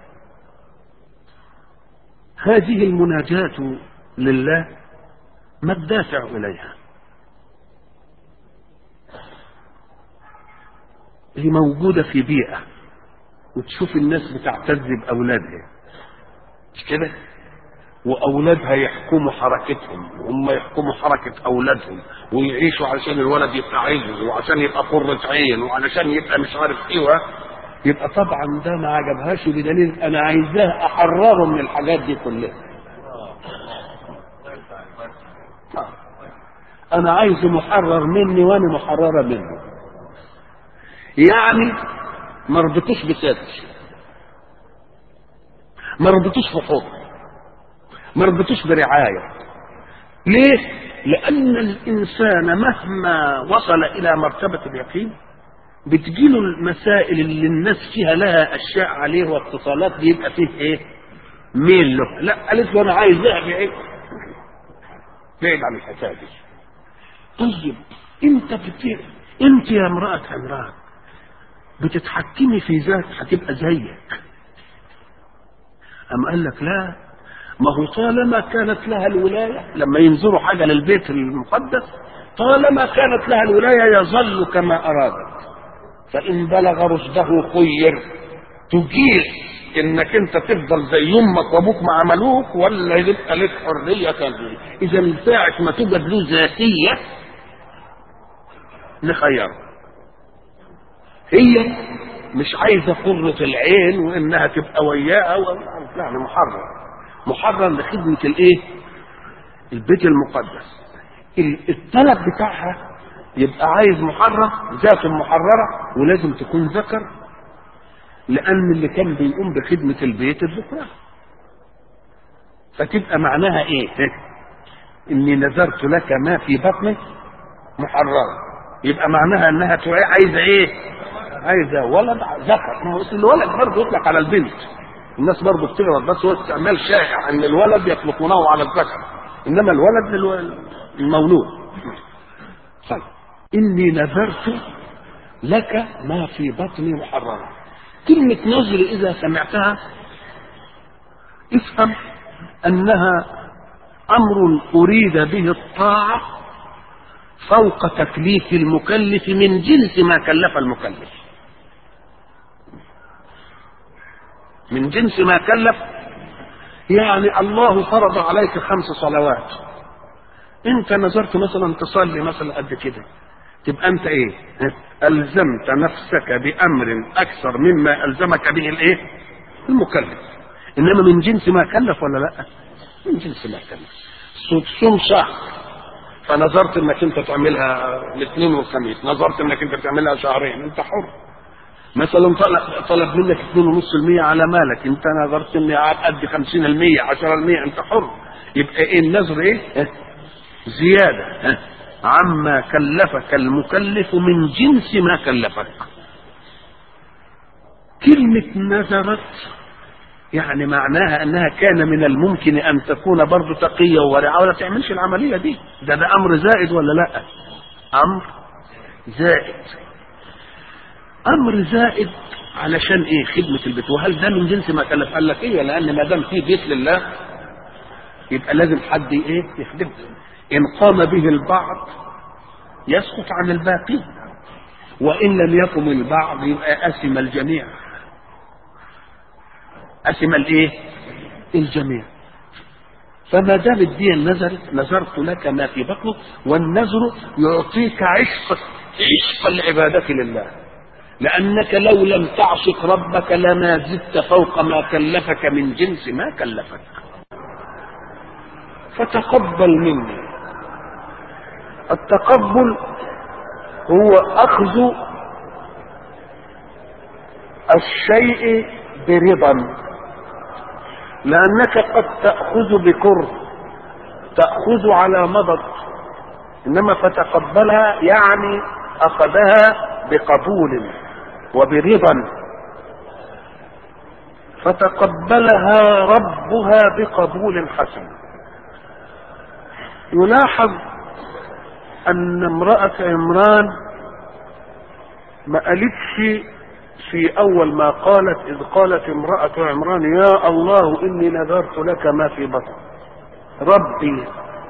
هذه المناجاة لله ما الدافع إليها هي موجودة في بيئة وتشوف الناس بتعتز بأولادها مش كده وأولادها يحكموا حركتهم وهم يحكموا حركة أولادهم ويعيشوا علشان الولد يبقى عايز وعشان يبقى قرة عين وعلشان يبقى مش عارف ايه يبقى طبعا ده ما عجبهاش بدليل انا عايزاه احرره من الحاجات دي كلها انا عايزه محرر مني وانا محرره منه يعني ما رضيتوش بستر ما رضيتوش في حب ما رضيتوش برعايه ليه لان الانسان مهما وصل الى مرتبه اليقين بتجيله المسائل اللي الناس فيها لها اشياء عليه واتصالات بيبقى فيه ايه ميل له لا قالت له انا عايز ذهب ايه بعيد عن الحكايه دي طيب انت بت... انت يا امراه عمران بتتحكمي في ذات هتبقى زيك أم قال لك لا ما هو طالما كانت لها الولاية لما ينظروا حاجة للبيت المقدس طالما كانت لها الولاية يظل كما أرادت فإن بلغ رشده خير تجير انك انت تفضل زي امك وابوك ما عملوك ولا يبقى لك حريه كامله اذا ساعه ما توجد له ذاتيه نخيره هي مش عايزة قرة العين وإنها تبقى وياها و... يعني محرم محرم لخدمة الإيه؟ البيت المقدس الطلب بتاعها يبقى عايز محرم ذات محررة ولازم تكون ذكر لأن اللي كان بيقوم بخدمة البيت الذكرى فتبقى معناها إيه؟ إني نذرت لك ما في بطنك محررة يبقى معناها إنها عايزة إيه؟ عايزة ولد ذكر ما هو الولد برضه يطلق على البنت الناس برضه بتغلط بس هو استعمال شائع ان الولد يطلقونه على الذكر انما الولد المولود طيب اني نذرت لك ما في بطني محررا كلمة نذر إذا سمعتها افهم أنها أمر أريد به الطاعة فوق تكليف المكلف من جنس ما كلف المكلف من جنس ما كلف يعني الله فرض عليك خمس صلوات انت نظرت مثلا تصلي مثلا قد كده تبقى انت ايه الزمت نفسك بامر اكثر مما الزمك به الايه المكلف انما من جنس ما كلف ولا لا من جنس ما كلف صوم شهر فنظرت انك انت تعملها الاثنين والخميس نظرت انك انت تعملها شهرين انت حر مثلا طلب, طلب منك 2.5% على مالك انت نظرت اني ادي 50% 10% انت حر يبقى ايه النذر ايه زياده عما كلفك المكلف من جنس ما كلفك كلمة نذرت يعني معناها انها كان من الممكن ان تكون برضه تقية وورعة ولا تعملش العملية دي ده ده امر زائد ولا لا امر زائد امر زائد علشان ايه خدمة البيت وهل ده من جنس ما كلف قال لك ايه لان ما دام في بيت لله يبقى لازم حد ايه يخدمه ان قام به البعض يسقط عن الباقي وان لم يقم البعض يبقى اسم الجميع اسم الايه الجميع فما دام الدين نزلت نذرت لك ما في بطنك والنذر يعطيك عشق عشق العبادة لله لأنك لو لم تعشق ربك لما زدت فوق ما كلفك من جنس ما كلفك فتقبل مني التقبل هو أخذ الشيء برضا لأنك قد تأخذ بكره تأخذ على مضض إنما فتقبلها يعني أخذها بقبول وبرضا فتقبلها ربها بقبول حسن يلاحظ أن امرأة عمران ما قالتش في أول ما قالت إذ قالت امرأة عمران يا الله إني نذرت لك ما في بطن ربي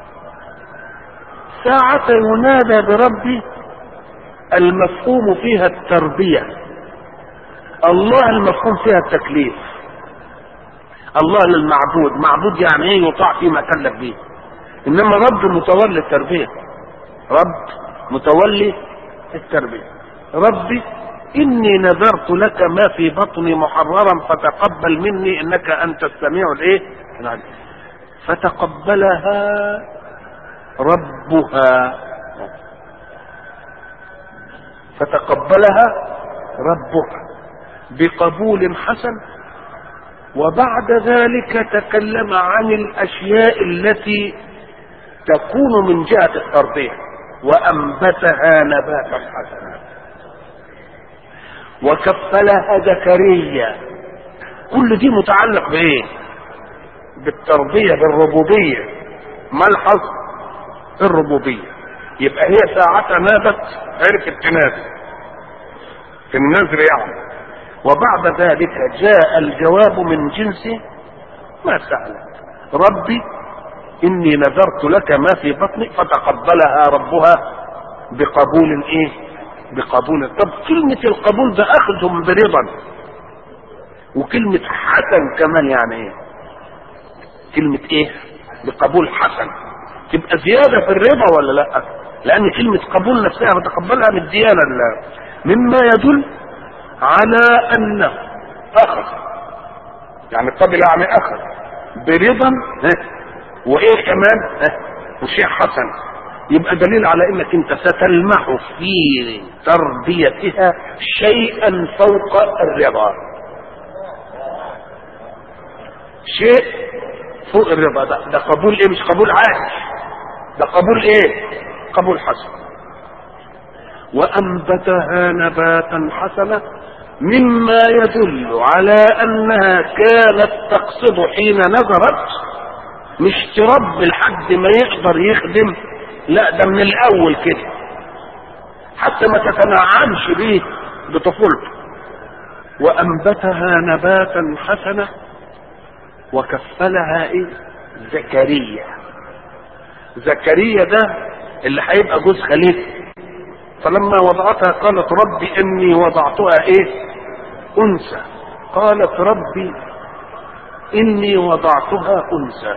ساعة ينادى بربي المفهوم فيها التربية الله المفهوم فيها التكليف الله للمعبود معبود يعني ايه يطاع فيما كلف به انما رب متولي التربية رب متولي التربية ربي إني نذرت لك ما في بطني محررا فتقبل مني إنك أنت السميع الإيه؟ العليم فتقبلها ربها فتقبلها ربها بقبول حسن وبعد ذلك تكلم عن الأشياء التي تكون من جهة التربية وأنبتها نباتا حسنا وكفلها زكريا كل دي متعلق بايه بالتربية بالربوبية ملحظ الربوبية يبقى هي ساعتها نابت عرفت تنادي في النذر يعني وبعد ذلك جاء الجواب من جنس ما سألت ربي إني نذرت لك ما في بطني فتقبلها ربها بقبول إيه بقبول طب كلمة القبول ده أخذهم برضا وكلمة حسن كمان يعني إيه كلمة إيه بقبول حسن تبقى زيادة في الرضا ولا لا لأن كلمة قبول نفسها فتقبلها من الديانة مما يدل على انه اخذ يعني قبل يعني اخذ برضا وايه كمان وشيء حسن يبقى دليل على انك انت ستلمح في تربيتها شيئا فوق الرضا شيء فوق الرضا ده, ده قبول ايه مش قبول عادي ده قبول ايه قبول حسن وانبتها نباتا حسنا مما يدل على انها كانت تقصد حين نظرت مش تربي لحد ما يقدر يخدم لا ده من الاول كده حتى ما تتنعمش بيه بطفولته وانبتها نباتا حسنا وكفلها ايه زكريا زكريا ده اللي هيبقى جوز خليفه فلما وضعتها قالت ربي اني وضعتها ايه انثى قالت ربي اني وضعتها انثى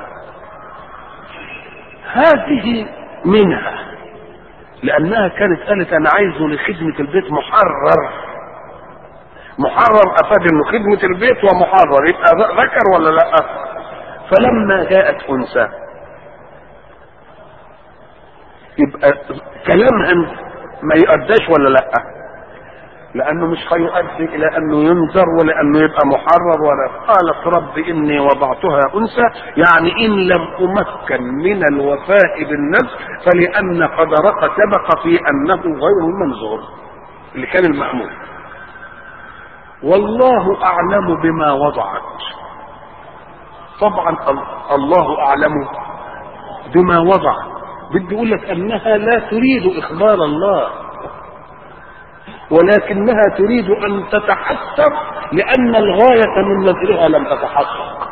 هذه منها لانها كانت قالت انا عايزه لخدمة البيت محرر محرر افاد انه خدمة البيت ومحرر يبقى ذكر ولا لا فلما جاءت انثى يبقى كلامها ما يؤداش ولا لا لانه مش هيؤدي الى انه ينذر ولا انه يبقى محرر ولا قالت رب اني وضعتها انثى يعني ان لم امكن من الوفاء بالنذر فلان قدرك سبق في انه غير المنظور اللي كان المأمول والله اعلم بما وضعت طبعا الله اعلم بما وضعت بدي اقول لك انها لا تريد اخبار الله ولكنها تريد ان تتحسر لان الغايه من نذرها لم تتحقق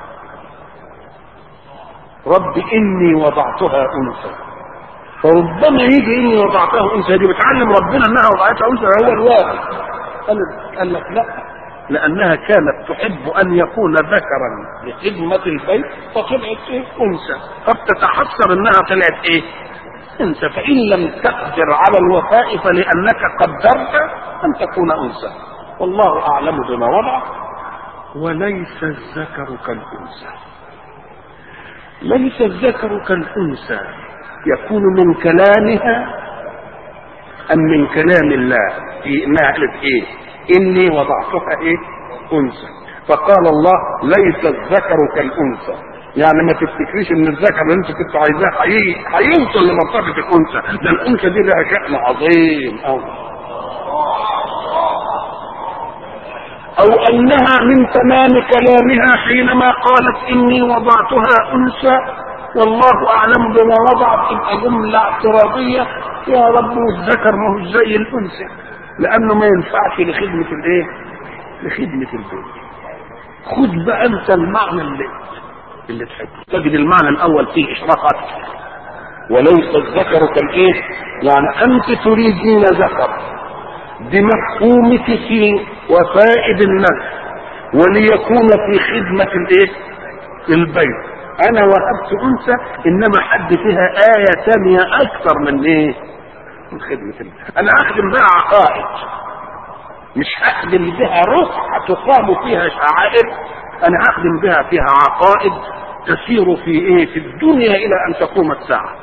رب اني وضعتها انثى فربما يجي اني وضعتها انثى دي بتعلم ربنا انها وضعتها انثى هو الواقع قال, قال لك لا لانها كانت تحب ان يكون ذكرا لخدمه البيت فطلعت ايه انثى قد تتحسر انها طلعت ايه انثى فان لم تقدر على الوفاء فلانك قدرت ان تكون انثى والله اعلم بما وضع وليس الذكر كالانثى ليس الذكر كالانثى يكون من كلامها ام من كلام الله في انها قالت ايه اني وضعتها ايه انثى فقال الله ليس الذكر كالانثى يعني ما تفتكريش ان الذكر اللي انت كنت عايزاه هيوصل لمرتبه الانثى ده الانثى دي لها شأن عظيم قوي او انها من تمام كلامها حينما قالت اني وضعتها انثى والله اعلم بما وضعت تبقى جمله اعتراضيه يا رب الذكر ما هو زي الانثى لانه ما ينفعش لخدمه الايه لخدمه البيت خد بقى انت المعنى اللي اللي تحبه تجد المعنى الاول فيه اشراق اكثر وليس الذكر كالايه يعني انت تريدين ذكر بمفهومك في وفاء النفس وليكون في خدمة الايه البيت انا وهبت انثى انما حد فيها آية ثانية اكثر من ايه من خدمة البيت انا اخدم بها عقائد مش هخدم بها روح تقام فيها شعائر انا هخدم بها فيها عقائد تسير في ايه في الدنيا الى ان تقوم الساعة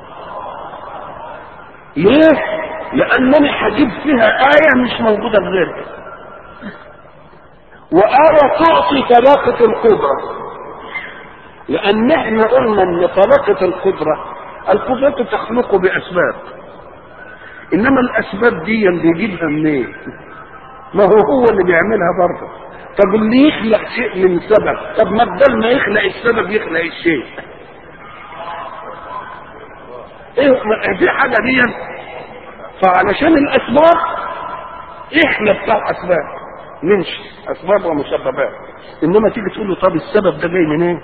ليه لانني هجيب فيها آية مش موجودة في غيرها وآية تعطي طلاقة القدرة لأن احنا قلنا ان طلاقة القدرة القدرة تخلق بأسباب إنما الأسباب دي بيجيبها منين؟ ما هو هو اللي بيعملها برضه طب اللي يخلق شيء من سبب طب ما بدل ما يخلق السبب يخلق الشيء ايه دي حاجة دي فعلشان الاسباب احنا بتاع اسباب نمشي اسباب ومسببات انما تيجي تقول له طب السبب ده جاي منين؟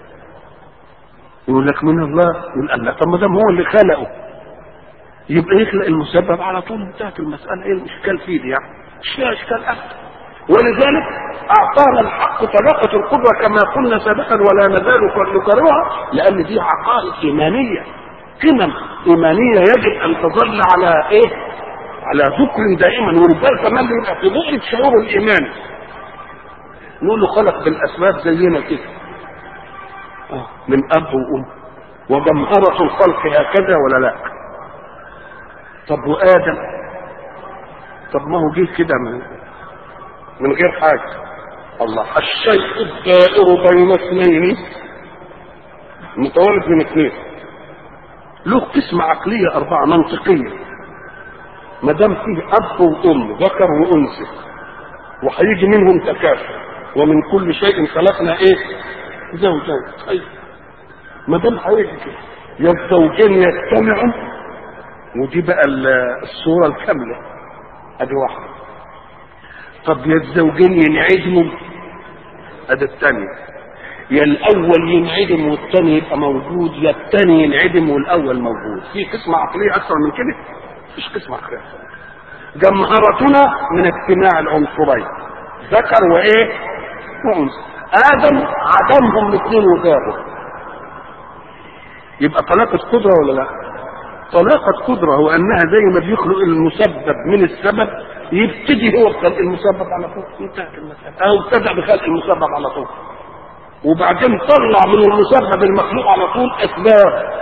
يقول لك من الله يقول الله طب ما دام هو اللي خلقه يبقى يخلق المسبب على طول انتهت المساله ايه الاشكال فيه دي يعني؟ مش فيها اشكال اكثر ولذلك اعطانا الحق طلاقه القدره كما قلنا سابقا ولا نزال نكررها لان دي عقائد ايمانيه قمم ايمانيه يجب ان تظل على ايه على ذكر دائما ورجال كمان بيبقى في ضوء شعور الايمان نقول له خلق بالاسباب زينا كده آه، من اب وام وجمهرة الخلق هكذا ولا لا طب وادم طب ما هو جه كده من من غير حاجه الله الشيء الدائر بين اثنين متولد من اثنين له قسم عقليه اربعه منطقيه ما دام فيه اب وام ذكر وانثى وهيجي منهم تكاثر ومن كل شيء خلقنا ايه زوجين طيب ما دام هيجي كده يا الزوجين يجتمعوا ودي بقى الصوره الكامله ادي واحده طب يا الزوجين ينعدموا ادي الثانيه يا الاول ينعدم والثاني يبقى موجود يا الثاني ينعدم والاول موجود في قسمه عقليه اكثر من كده مفيش قسمه عقليه جمهرتنا من اجتماع العنصرين ذكر وايه وانثى ادم عدمهم الاثنين وجابوا يبقى طلاقه قدره ولا لا طلاقه قدره هو انها زي ما بيخلق المسبب من السبب يبتدي هو بخلق المسبب على طول انتهت المسألة او ابتدأ بخلق المسبب على طول وبعدين طلع من المسبب المخلوق على طول اسباب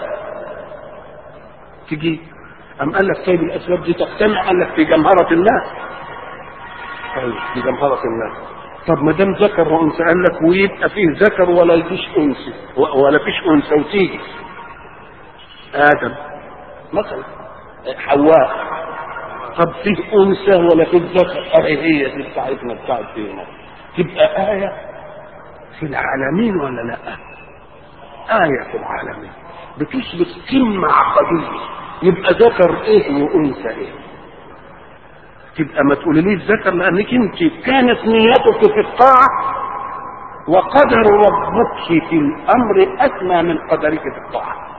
تجي ام قال لك طيب الاسباب دي تجتمع قال لك في جمهرة الله طيب في جمهرة الله طب ما دام ذكر وانثى قال لك ويبقى فيه ذكر ولا يجيش انثى ولا فيش انثى وتيجي ادم مثلا حواء طب فيه انثى ولا فيه ذكر اهي هي دي بتاعتنا بتاعت فينا تبقى ايه في العالمين ولا لا ايه في العالمين بتثبت قمه عقديه يبقى ذكر ايه وانثى ايه تبقى ما تقوليليش ذكر لانك انت كانت نيتك في الطاعه وقدر ربك في الامر اسمى من قدرك في الطاعه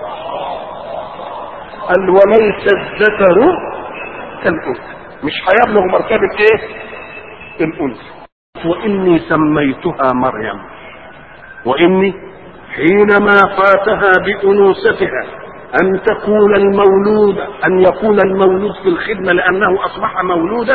قال وليس الذكر كالانثى مش هيبلغ مرتبه ايه الانثى واني سميتها مريم واني حينما فاتها بانوثتها ان تكون المولود ان يكون المولود في الخدمه لانه اصبح مولوده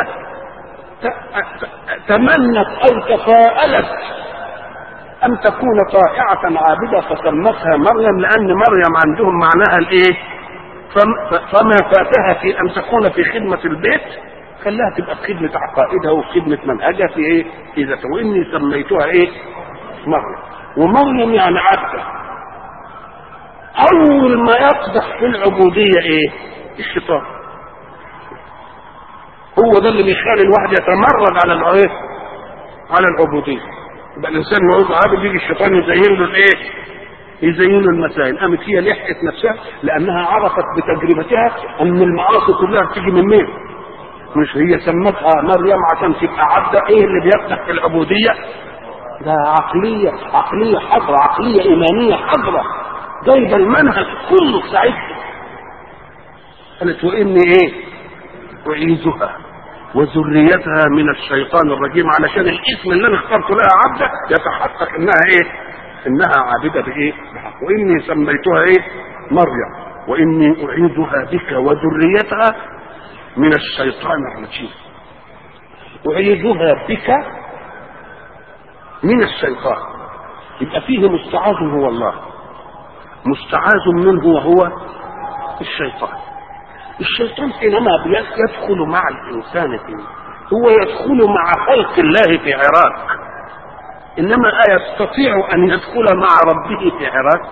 تمنت او تفاءلت ان تكون طائعه عابده فسمتها مريم لان مريم عندهم معناها الايه فما فاتها في ان تكون في خدمه البيت خلاها تبقى في خدمه عقائدها وفي خدمه منهجها في ايه؟ اذا واني سميتها ايه؟ مريم ومريم يعني عبده اول ما يقدح في العبوديه ايه؟ الشيطان هو ده اللي بيخلي الواحد يتمرد على الايه؟ على العبوديه يبقى الانسان يقول عابد يجي الشيطان يزين له الايه؟ يزين له المسائل قامت هي لحقت نفسها لانها عرفت بتجربتها ان المعاصي كلها بتيجي من مين؟ مش هي سمتها مريم عشان تبقى عبده ايه اللي بيفتح في العبوديه؟ ده عقليه عقليه حضره عقليه ايمانيه حضره جايبه المنهج كله في ساعتها قالت واني ايه؟ اعيذها وذريتها من الشيطان الرجيم علشان الاسم اللي انا اخترته لها عبده يتحقق انها ايه؟ انها عابده بايه؟ بحق واني سميتها ايه؟ مريم واني اعيذها بك وذريتها من الشيطان الرجيم اعيذها بك من الشيطان يبقى فيه مستعاذ هو الله مستعاذ منه وهو الشيطان الشيطان حينما يدخل مع الانسان فيه هو يدخل مع خلق الله في عراق انما يستطيع ان يدخل مع ربه في عراق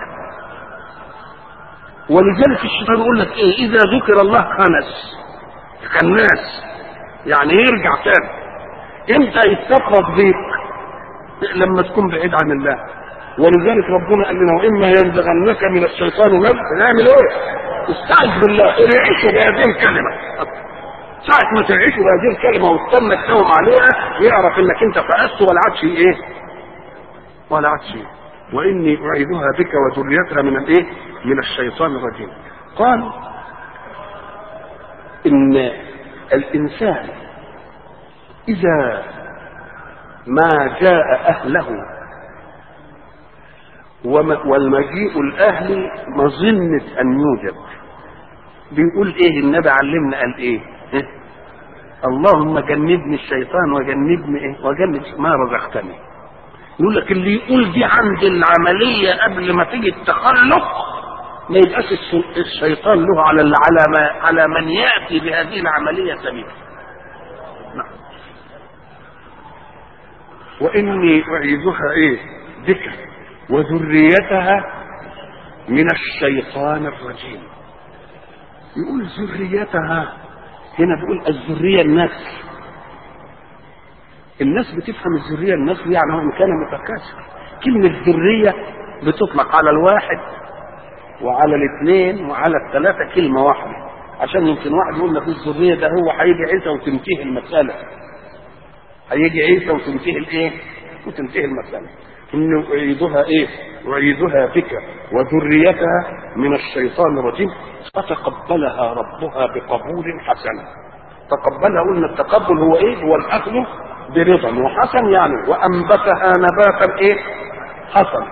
ولذلك الشيطان يقول لك ايه اذا ذكر الله خنس خناس يعني يرجع تاني امتى يستفرد بيك لما تكون بعيد عن الله ولذلك ربنا قال لنا واما ينزغنك من الشيطان نزغ نعمل ايه؟ استعذ بالله ارعشوا بهذه الكلمه ساعة ما تعيشوا بهذه الكلمة وتتم التوم عليها يعرف انك انت فأست ولا عادش ايه؟ ولا عادش ايه؟ واني اعيذها بك وذريتها من الايه؟ من الشيطان الرجيم. قال ان الانسان اذا ما جاء اهله والمجيء الاهلي مظنه ان يوجد بيقول ايه النبي علمنا قال ايه إيه؟ اللهم جنبني الشيطان وجنبني ايه وجنب ما رزقتني يقول لك اللي يقول دي عند العمليه قبل ما تيجي التخلق ما يبقاش الشيطان له على على ما على من ياتي بهذه العمليه سبيلا نعم واني اعيذها ايه بك وذريتها من الشيطان الرجيم يقول ذريتها هنا بيقول الذريه النسل الناس بتفهم الذريه النسل يعني وان كان متكاثر كلمه ذريه بتطلق على الواحد وعلى الاثنين وعلى الثلاثه كلمه واحده عشان يمكن واحد يقول لك الذريه ده هو هيجي عيسى وتنتهي المساله هيجي عيسى وتنتهي الايه وتنتهي المساله انه اعيدها ايه اعيدها بك وذريتها من الشيطان الرجيم فتقبلها ربها بقبول حسن تقبلها قلنا التقبل هو ايه هو الاخذ برضا وحسن يعني وانبتها نباتا ايه حسن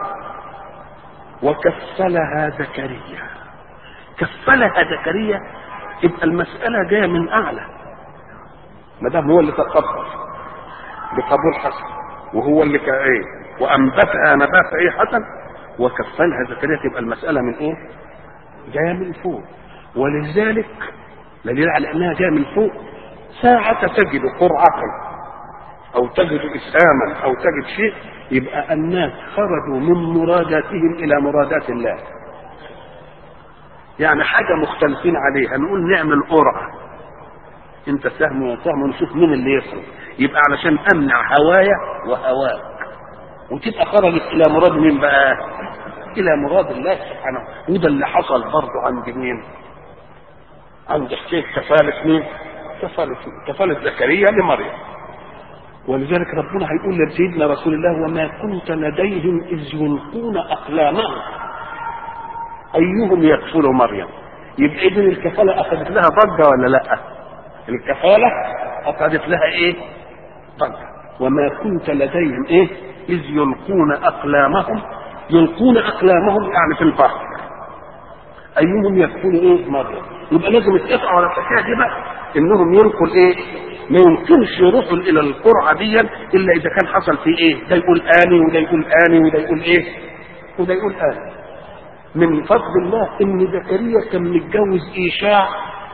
وكفلها زكريا كفلها زكريا يبقى المسألة جاية من أعلى ما دام هو اللي تقبل بقبول حسن وهو اللي ايه وأنبتها نبات ايه حسن وكفلها زكريا تبقى المسألة من ايه؟ جاية من فوق ولذلك دليل على انها جاية من فوق ساعة تجد قرعة او تجد اسهاما او تجد شيء يبقى الناس خرجوا من مراداتهم الى مرادات الله يعني حاجة مختلفين عليها نقول نعمل قرعة انت سهم ويا سهم ونشوف مين اللي يخرج يبقى علشان امنع هوايا وهواك وتبقى خرجت الى مراد مين بقى الى مراد الله سبحانه وده اللي حصل برضه عند مين عند حكايه كفاله مين كفاله كفاله زكريا لمريم ولذلك ربنا هيقول لسيدنا رسول الله وما كنت لديهم اذ يلقون اقلامهم ايهم يكفل مريم يبقى اذن الكفاله اخذت لها ضجه ولا لا الكفاله اخذت لها ايه ضجه وما كنت لديهم ايه اذ يلقون اقلامهم يلقون اقلامهم يعني في البحر ايهم يكفل ايه مريم يبقى لازم يتقطعوا على الحكايه دي بقى انهم يلقوا الايه ما يمكنش يروحوا الى القرعه دي الا اذا كان حصل في ايه ده يقول اني وده يقول اني وده يقول ايه وده يقول اني من فضل الله ان زكريا كان متجوز ايشاع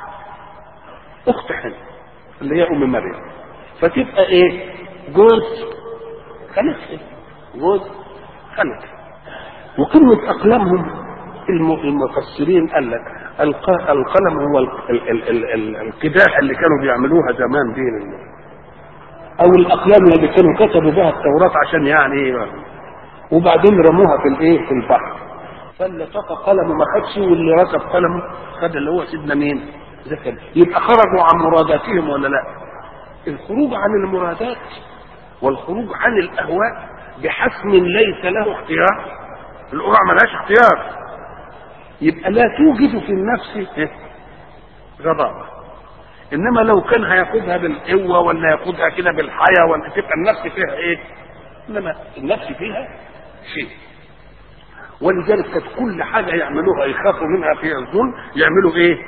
اخت حنة اللي هي ام مريم فتبقى ايه جوز خلف جوز خلف وكلمة أقلامهم المفسرين قال لك القلم هو القداح اللي كانوا بيعملوها زمان دي او الاقلام اللي كانوا كتبوا بها التوراة عشان يعني ايه وبعدين رموها في الايه في البحر فاللي طفى قلمه ما خدش واللي ركب قلمه خد اللي هو سيدنا مين زكريا يبقى خرجوا عن مراداتهم ولا لا الخروج عن المرادات والخروج عن الاهواء بحسم ليس له اختيار القرعه ملهاش اختيار يبقى لا توجد في النفس غضاضة انما لو كان هياخدها بالقوة ولا ياخدها كده بالحياة ولا تبقى النفس فيها ايه انما النفس فيها شيء ولذلك كانت كل حاجة يعملوها يخافوا منها في الظلم يعملوا ايه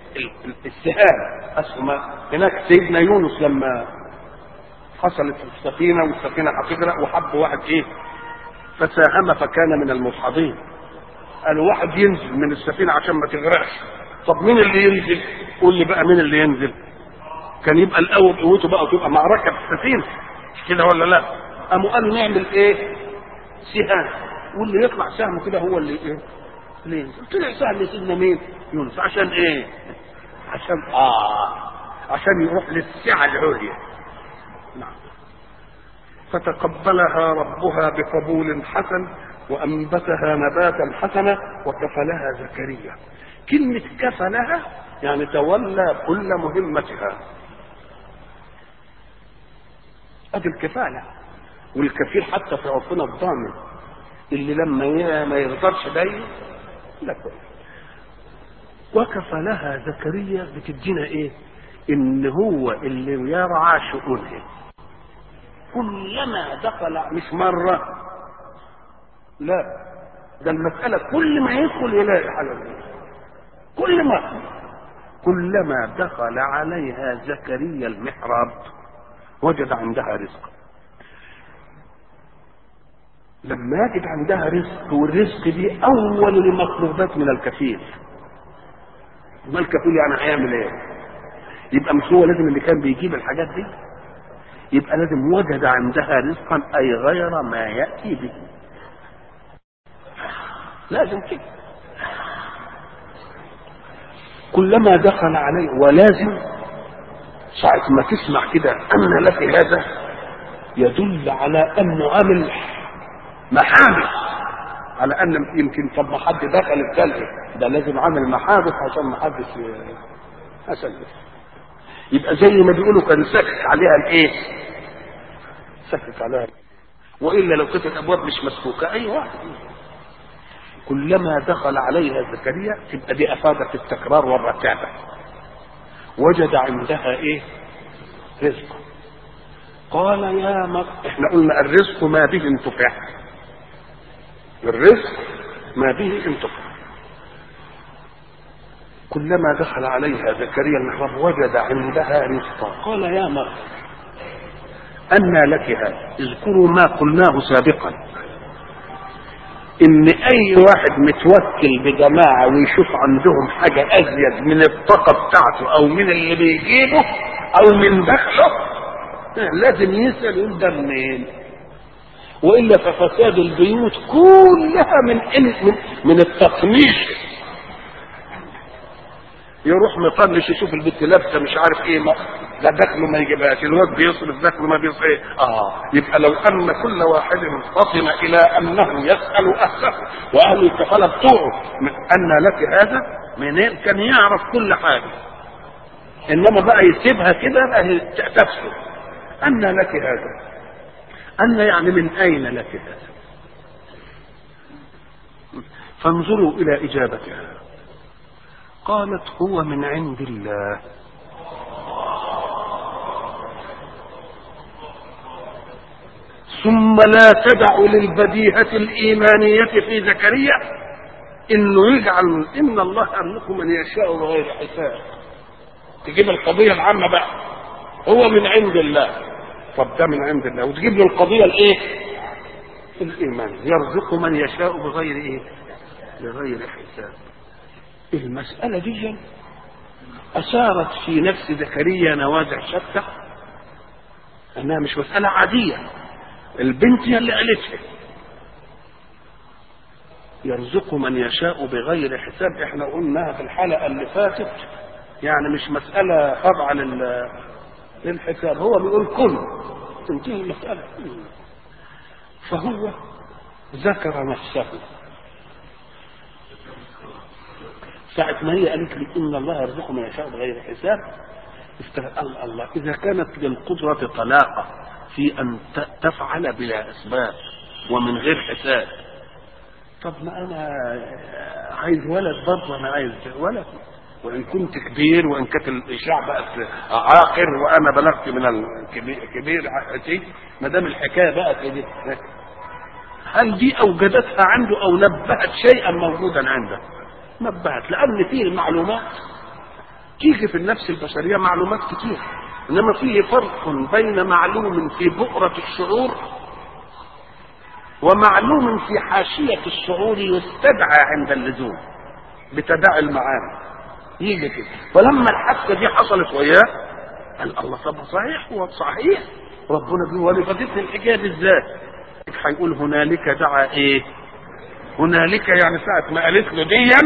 السهام اسهم هناك سيدنا يونس لما حصلت السفينة والسفينة هتغرق وحب واحد ايه فساهم فكان من المصحبين قالوا واحد ينزل من السفينه عشان ما تغرقش طب مين اللي ينزل قول لي بقى مين اللي ينزل كان يبقى الاول قوته بقى وتبقى معركه في السفينه مش كده ولا لا قاموا قالوا نعمل ايه سهام واللي يطلع سهمه كده هو اللي ايه اللي ينزل طلع سهم سيدنا مين يونس عشان ايه عشان اه عشان يروح للسعه العليا نعم فتقبلها ربها بقبول حسن وأنبتها نباتا حسنا وكفلها زكريا كلمة كفلها يعني تولى كل مهمتها ادي الكفالة والكفيل حتى في عرفنا الضامن اللي لما ما يقدرش ده لا وكفلها زكريا بتدينا ايه ان هو اللي يرعى شؤونها كلما دخل مش مره لا ده المسألة كل ما يدخل يلاقي حاجة كل مرة كلما دخل عليها زكريا المحراب وجد عندها رزقا لما يجد عندها رزق والرزق دي اول المطلوبات من الكفيل ما الكفيل يعني هيعمل ايه يبقى مش هو لازم اللي كان بيجيب الحاجات دي يبقى لازم وجد عندها رزقا اي غير ما ياتي به لازم كده كلما دخل عليه ولازم ساعة ما تسمع كده أن لك هذا يدل على أنه عامل محابس على أن يمكن طب ما حد دخل الثلج ده لازم عامل محابس عشان ما حدش أسلم يبقى زي ما بيقولوا كان سكت عليها الايه؟ سكت عليها والا لو كانت الابواب مش مسكوكه اي واحد كلما دخل عليها زكريا تبقى دي افادت التكرار والرتابه وجد عندها ايه رزقا قال يا مر احنا قلنا الرزق ما به انتفع الرزق ما به انتفع كلما دخل عليها زكريا المحراب وجد عندها رزقا قال يا مريم أنى لك هذا اذكروا ما قلناه سابقا ان اي واحد متوكل بجماعة ويشوف عندهم حاجة ازيد من الطاقة بتاعته او من اللي بيجيبه او من دخله لازم يسأل يقول ده منين والا ففساد البيوت كلها من من, من التقميش يروح مطنش يشوف البنت لابسه مش عارف ايه ما ده دخله ما يجيبهاش الواد بيصرف دخله ما بيصرف ايه اه يبقى لو ان كل واحد فطن الى انه يسال اهله واهل الكفاله بتوعه ان لك هذا منين كان يعرف كل حاجه انما بقى يسيبها كده بقى تفسد ان لك هذا ان يعني من اين لك هذا فانظروا الى اجابتها قالت هو من عند الله ثم لا تدع للبديهة الإيمانية في زكريا إنه يجعل إن الله يرزق من يشاء بغير حساب تجيب القضية العامة بقى هو من عند الله طب ده من عند الله وتجيب له القضية الإيه؟ الإيمان يرزق من يشاء بغير إيه؟ بغير حساب المسألة دي أثارت في نفس زكريا نوازع شتى أنها مش مسألة عادية البنت هي اللي قالتها يرزق من يشاء بغير حساب احنا قلناها في الحلقة اللي فاتت يعني مش مسألة خاضعة لل للحساب هو بيقول كن تنتهي المسألة فهو ذكر نفسه ساعة ما هي قالت لي إن الله يرزق من يشاء بغير حساب استغفر الله إذا كانت للقدرة طلاقة في أن تفعل بلا أسباب ومن غير حساب طب ما أنا عايز ولد برضه أنا عايز ولد وإن كنت كبير وإن كانت الإشاع بقت عاقر وأنا بلغت من الكبير حقتي ما دام الحكاية بقت كده هل دي أوجدتها عنده أو نبهت شيئا موجودا عنده؟ نبهت لان فيه معلومات تيجي في النفس البشريه معلومات كتير انما فيه فرق بين معلوم في بؤره الشعور ومعلوم في حاشيه الشعور يستدعى عند اللزوم بتداعي المعاني يجي كده فلما الحادثه دي حصلت وياه قال الله طب صحيح هو صحيح ربنا بيقول ولفتتني الحكايه دي ازاي؟ هيقول هنالك دعا ايه؟ هنالك يعني ساعة ما قالت له ديا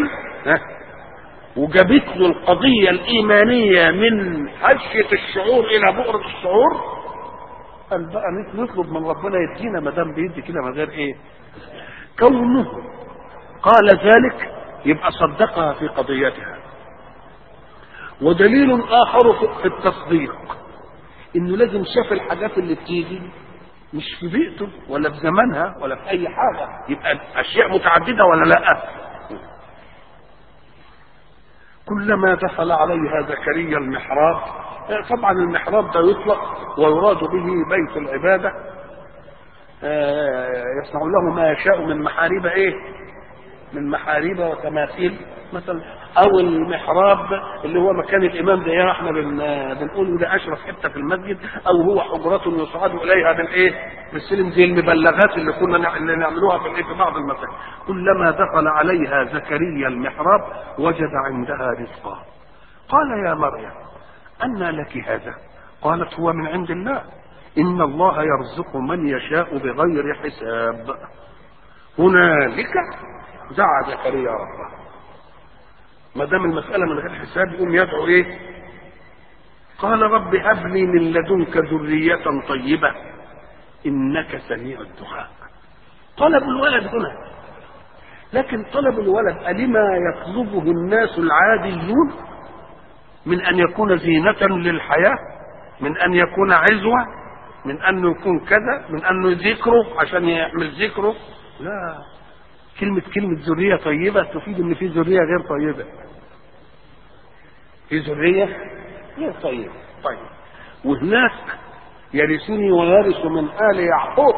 وجابت له القضية الإيمانية من حشية الشعور إلى بؤرة الشعور قال بقى نطلب من ربنا يدينا ما دام بيدي كده من غير إيه؟ كونه قال ذلك يبقى صدقها في قضيتها ودليل آخر في التصديق إنه لازم شاف الحاجات اللي بتيجي مش في بيئته ولا في زمانها ولا في اي حاجه يبقى اشياء متعدده ولا لا كلما دخل عليها زكريا المحراب طبعا المحراب ده يطلق ويراد به بيت العباده يصنع له ما يشاء من محاريب ايه من محاريب وتماثيل مثلا او المحراب اللي هو مكان الامام ده يا احنا بن بنقول ده اشرف حته في المسجد او هو حجرة يصعد اليها بالايه؟ بالسلم زي المبلغات اللي كنا نع- اللي نعملوها في الايه في بعض المساجد كلما دخل عليها زكريا المحراب وجد عندها رزقا قال يا مريم أنى لك هذا قالت هو من عند الله إن الله يرزق من يشاء بغير حساب هنالك دعا زكريا ربه ما دام المسألة من غير حساب يقوم يدعو إيه؟ قال رب هب لي من لدنك ذرية طيبة إنك سميع الدعاء طلب الولد هنا لكن طلب الولد ألما يطلبه الناس العاديون من أن يكون زينة للحياة من أن يكون عزوة من أنه يكون كذا من أنه ذكره عشان يعمل ذكره لا كلمة كلمة ذرية طيبة تفيد إن في ذرية غير طيبة في ذرية غير طيبة طيب وهناك يرثني ويرث من آل يعقوب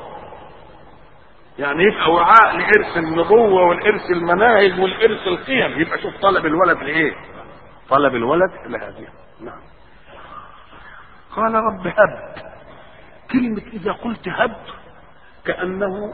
يعني يبقى وعاء لإرث النبوة والإرث المناهج والإرث القيم يبقى شوف طلب الولد لإيه؟ طلب الولد لهذه نعم قال رب هب كلمة إذا قلت هب كأنه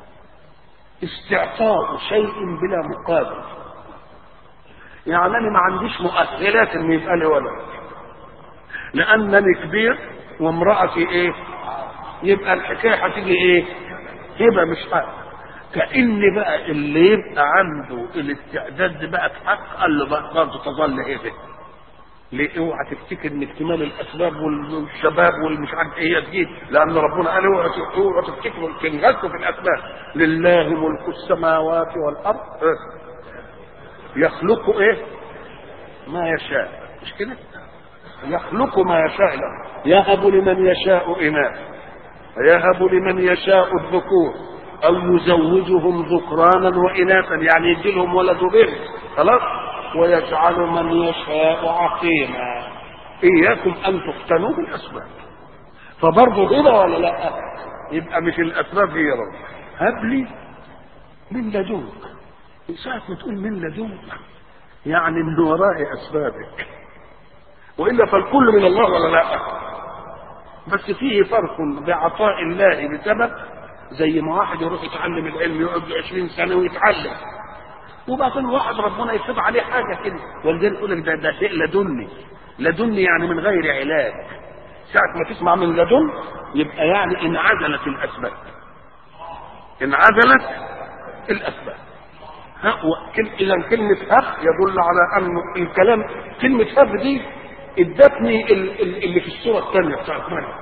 استعطاء شيء بلا مقابل يعني أنا ما عنديش مؤهلات إن يبقى لي ولد لأنني كبير وامرأتي إيه؟ يبقى الحكاية هتيجي إيه؟ يبقى مش حق كأن بقى اللي يبقى عنده الاستعداد بقى في حق قال له بقى برضه تظل ايه ده؟ ليه اوعى تفتكر ان اكتمال الاسباب والشباب والمش عارف ايه تجيب لان ربنا قال اوعى اوعى تفتكروا تنغزوا في الاسباب لله ملك السماوات والارض إيه؟ يخلق ايه؟ ما يشاء مش كده؟ يخلق ما يشاء له يهب لمن يشاء اناث ويهب لمن يشاء الذكور او يزوجهم ذكرانا واناثا يعني يدي لهم ولد بنت خلاص ويجعل من يشاء عقيما اياكم ان تفتنوا بالاسباب فبرضه هنا ولا لا يبقى مش الاسباب هي رب هب لي من لدنك ساعة ما تقول من لدنك يعني ان وراء اسبابك والا فالكل من الله ولا لا بس فيه فرق بعطاء الله بسبب زي ما واحد يروح يتعلم العلم يقعد 20 سنه ويتعلم وبعدين واحد ربنا يفرض عليه حاجه كده ولذلك يقول لك ده ده شيء لدني لدني يعني من غير علاج ساعة ما تسمع من لدن يبقى يعني انعزلت الاسباب انعزلت الاسباب اذا كلمة هب يدل على ان الكلام كلمة هب دي ادتني اللي في الصورة الثانية بتاعت مريم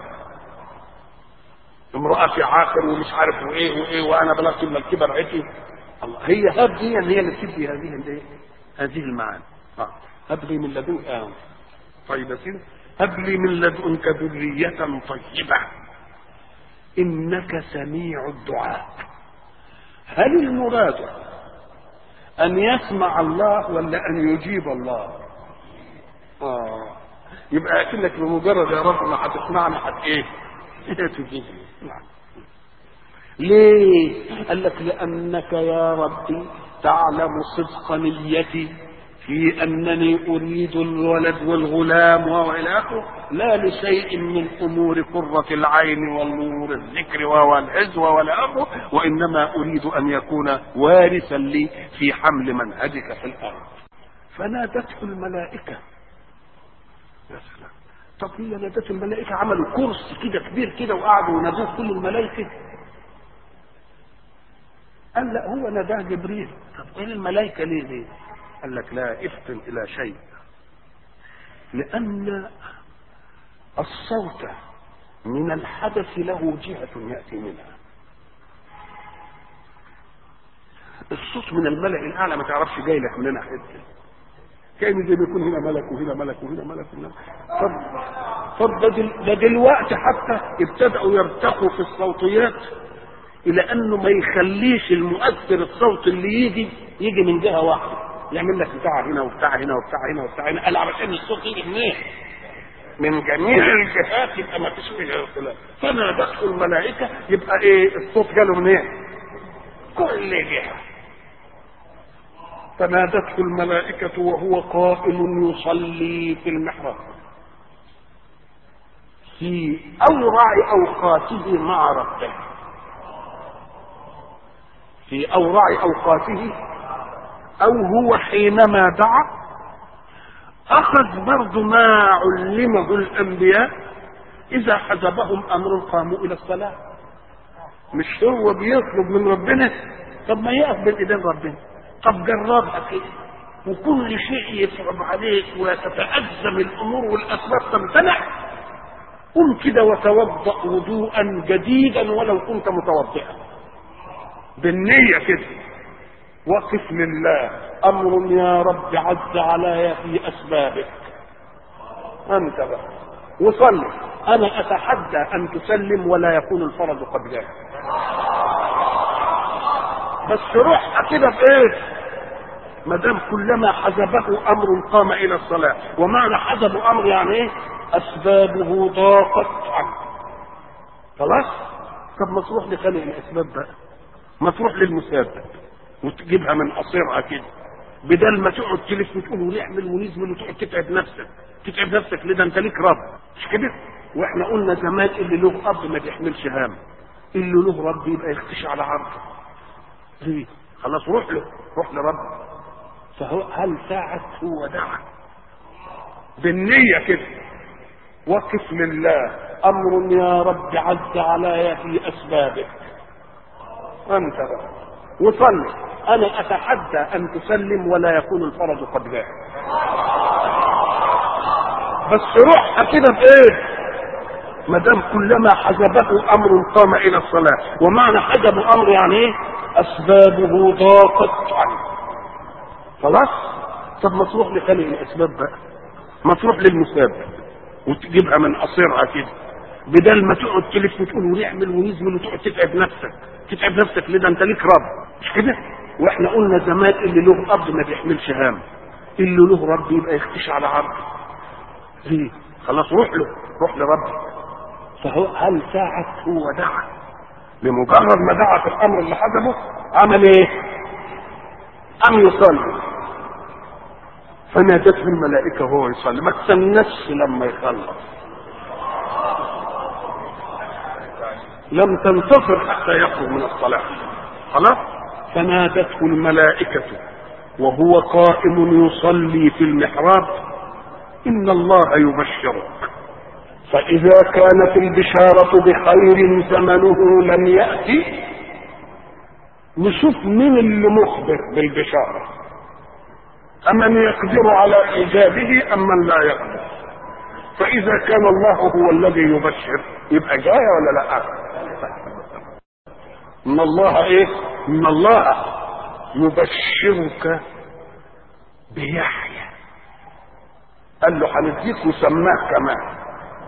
امرأتي عاقر ومش عارف وايه وايه وانا بلغت من الكبر عتي الله هي هب دي ان هي اللي بتدي هذه الايه؟ هذه المعاني آه. هب لي من لدنك آه. طيب يا سيدي هب لي من لدنك ذرية طيبة انك سميع الدعاء هل المراد ان يسمع الله ولا ان يجيب الله اه يبقى اكنك بمجرد يا رب ما هتسمعني هت ايه تجيب نعم ليه قال لك لانك يا ربي تعلم صدق نيتي في انني اريد الولد والغلام والى اخره لا لشيء من امور قره العين والنور الذكر والعزوه ولا اخره وانما اريد ان يكون وارثا لي في حمل منهجك في الارض فنادته الملائكه يا سلام طب هي نادته الملائكه عملوا كرسي كده كبير كده وقعدوا ينادوه كل الملائكه قال لا هو ناداه جبريل طب ايه الملائكه ليه ليه قال لك لا افتن الى شيء لان الصوت من الحدث له جهة يأتي منها الصوت من الملأ الأعلى ما تعرفش جاي لك مننا حتة كان زي ما يكون هنا ملك وهنا ملك وهنا ملك وهنا طب طب ده, دل ده دلوقتي حتى ابتدأوا يرتقوا في الصوتيات إلى أنه ما يخليش المؤثر الصوت اللي يجي يجي من جهة واحدة يعمل لك بتاع هنا وبتاع هنا وبتاع هنا وبتاع هنا قال علشان الصوت يجي منين؟ من جميع الجهات يبقى ما فيش فيها اختلاف فنادته الملائكه يبقى ايه الصوت جاله منين؟ كل جهه فنادته الملائكة وهو قائم يصلي في المحراب في أورع أوقاته مع ربه في أورع أوقاته أو هو حينما دعا أخذ برضو ما علمه الأنبياء إذا حزبهم أمر قاموا إلى الصلاة مش هو بيطلب من ربنا طب ما يقف بين إيدين ربنا طب جربها كده وكل شيء يصعب عليك وتتأزم الأمور والأسباب تمتنع قم كده وتوضأ وضوءا جديدا ولو كنت متوضئا بالنية كده وقف لله أمر يا رب عز علي في أسبابك أنت بقى وصلي أنا أتحدى أن تسلم ولا يكون الفرج قبلك بس روح كده بإيه ما دام كلما حزبه امر قام الى الصلاه ومعنى حزب امر يعني ايه اسبابه ضاقت عنه خلاص طب ما تروح لخلق الاسباب بقى ما تروح للمسبب وتجيبها من قصيرها كده بدل ما تقعد تلف وتقول ونعمل ونزمل وتقعد تتعب نفسك تتعب نفسك ليه ده انت ليك رب مش كده واحنا قلنا زمان اللي له اب ما بيحملش هم اللي له رب يبقى يختشي على عرضه ليه خلاص روح له روح لربك فهو هل ساعة هو دعا بالنية كده وقف لله أمر يا رب عز علي في أسبابك أنت بقى وصلي أنا أتحدى أن تسلم ولا يكون الفرج قبلك بس روح كده بإيه ما دام كلما حجبه امر قام الى الصلاه ومعنى حجب امر يعني ايه اسبابه ضاقت عنه خلاص طب ما تروح لخلق الاسباب بقى ما تروح للمسبب وتجيبها من قصيرها كده بدل ما تقعد تلف وتقول ونعمل ونزمل وتقعد تتعب نفسك تتعب نفسك ليه ده انت ليك رب مش كده واحنا قلنا زمان اللي له اب ما بيحملش هام اللي له رب يبقى يختشي على عرضه ليه خلاص روح له روح لربك فهو هل ساعة هو دعا بمجرد ما دعا في الامر اللي حسبه عمل ايه ام يصلي فنادته الملائكة وهو يصلي ما تستناش لما يخلص لم تنتصر حتى يخرج من الصلاة خلاص فنادته الملائكة وهو قائم يصلي في المحراب إن الله يبشرك فإذا كانت البشارة بخير زمنه لم يأتي نشوف مين اللي مخبر بالبشارة أمن يقدر على إيجابه أم من لا يقدر فإذا كان الله هو الذي يبشر يبقى جاية ولا لا إن الله إيه إن الله يبشرك بيحيى قال له هنديك وسماه كمان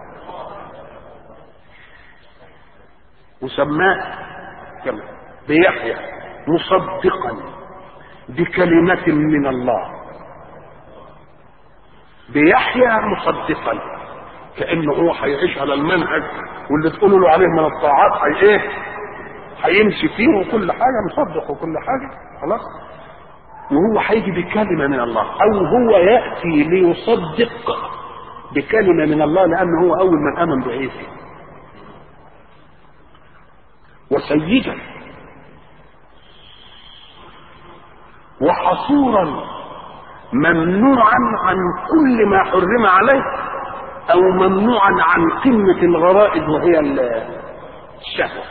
وسماه كما بيحيى مصدقا بكلمة من الله بيحيى مصدقا كأنه هو هيعيش على المنهج واللي تقولوا له عليه من الطاعات هي ايه هيمشي فيه وكل حاجة مصدق وكل حاجة خلاص وهو هيجي بكلمة من الله أو هو يأتي ليصدق بكلمة من الله لأنه هو أول من آمن بعيسى وسيدا وحصورا ممنوعا عن كل ما حرم عليه او ممنوعا عن قمة الغرائز وهي الشهوة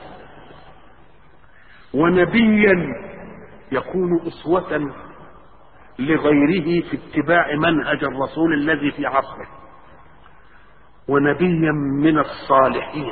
ونبيا يكون اسوة لغيره في اتباع منهج الرسول الذي في عصره ونبيا من الصالحين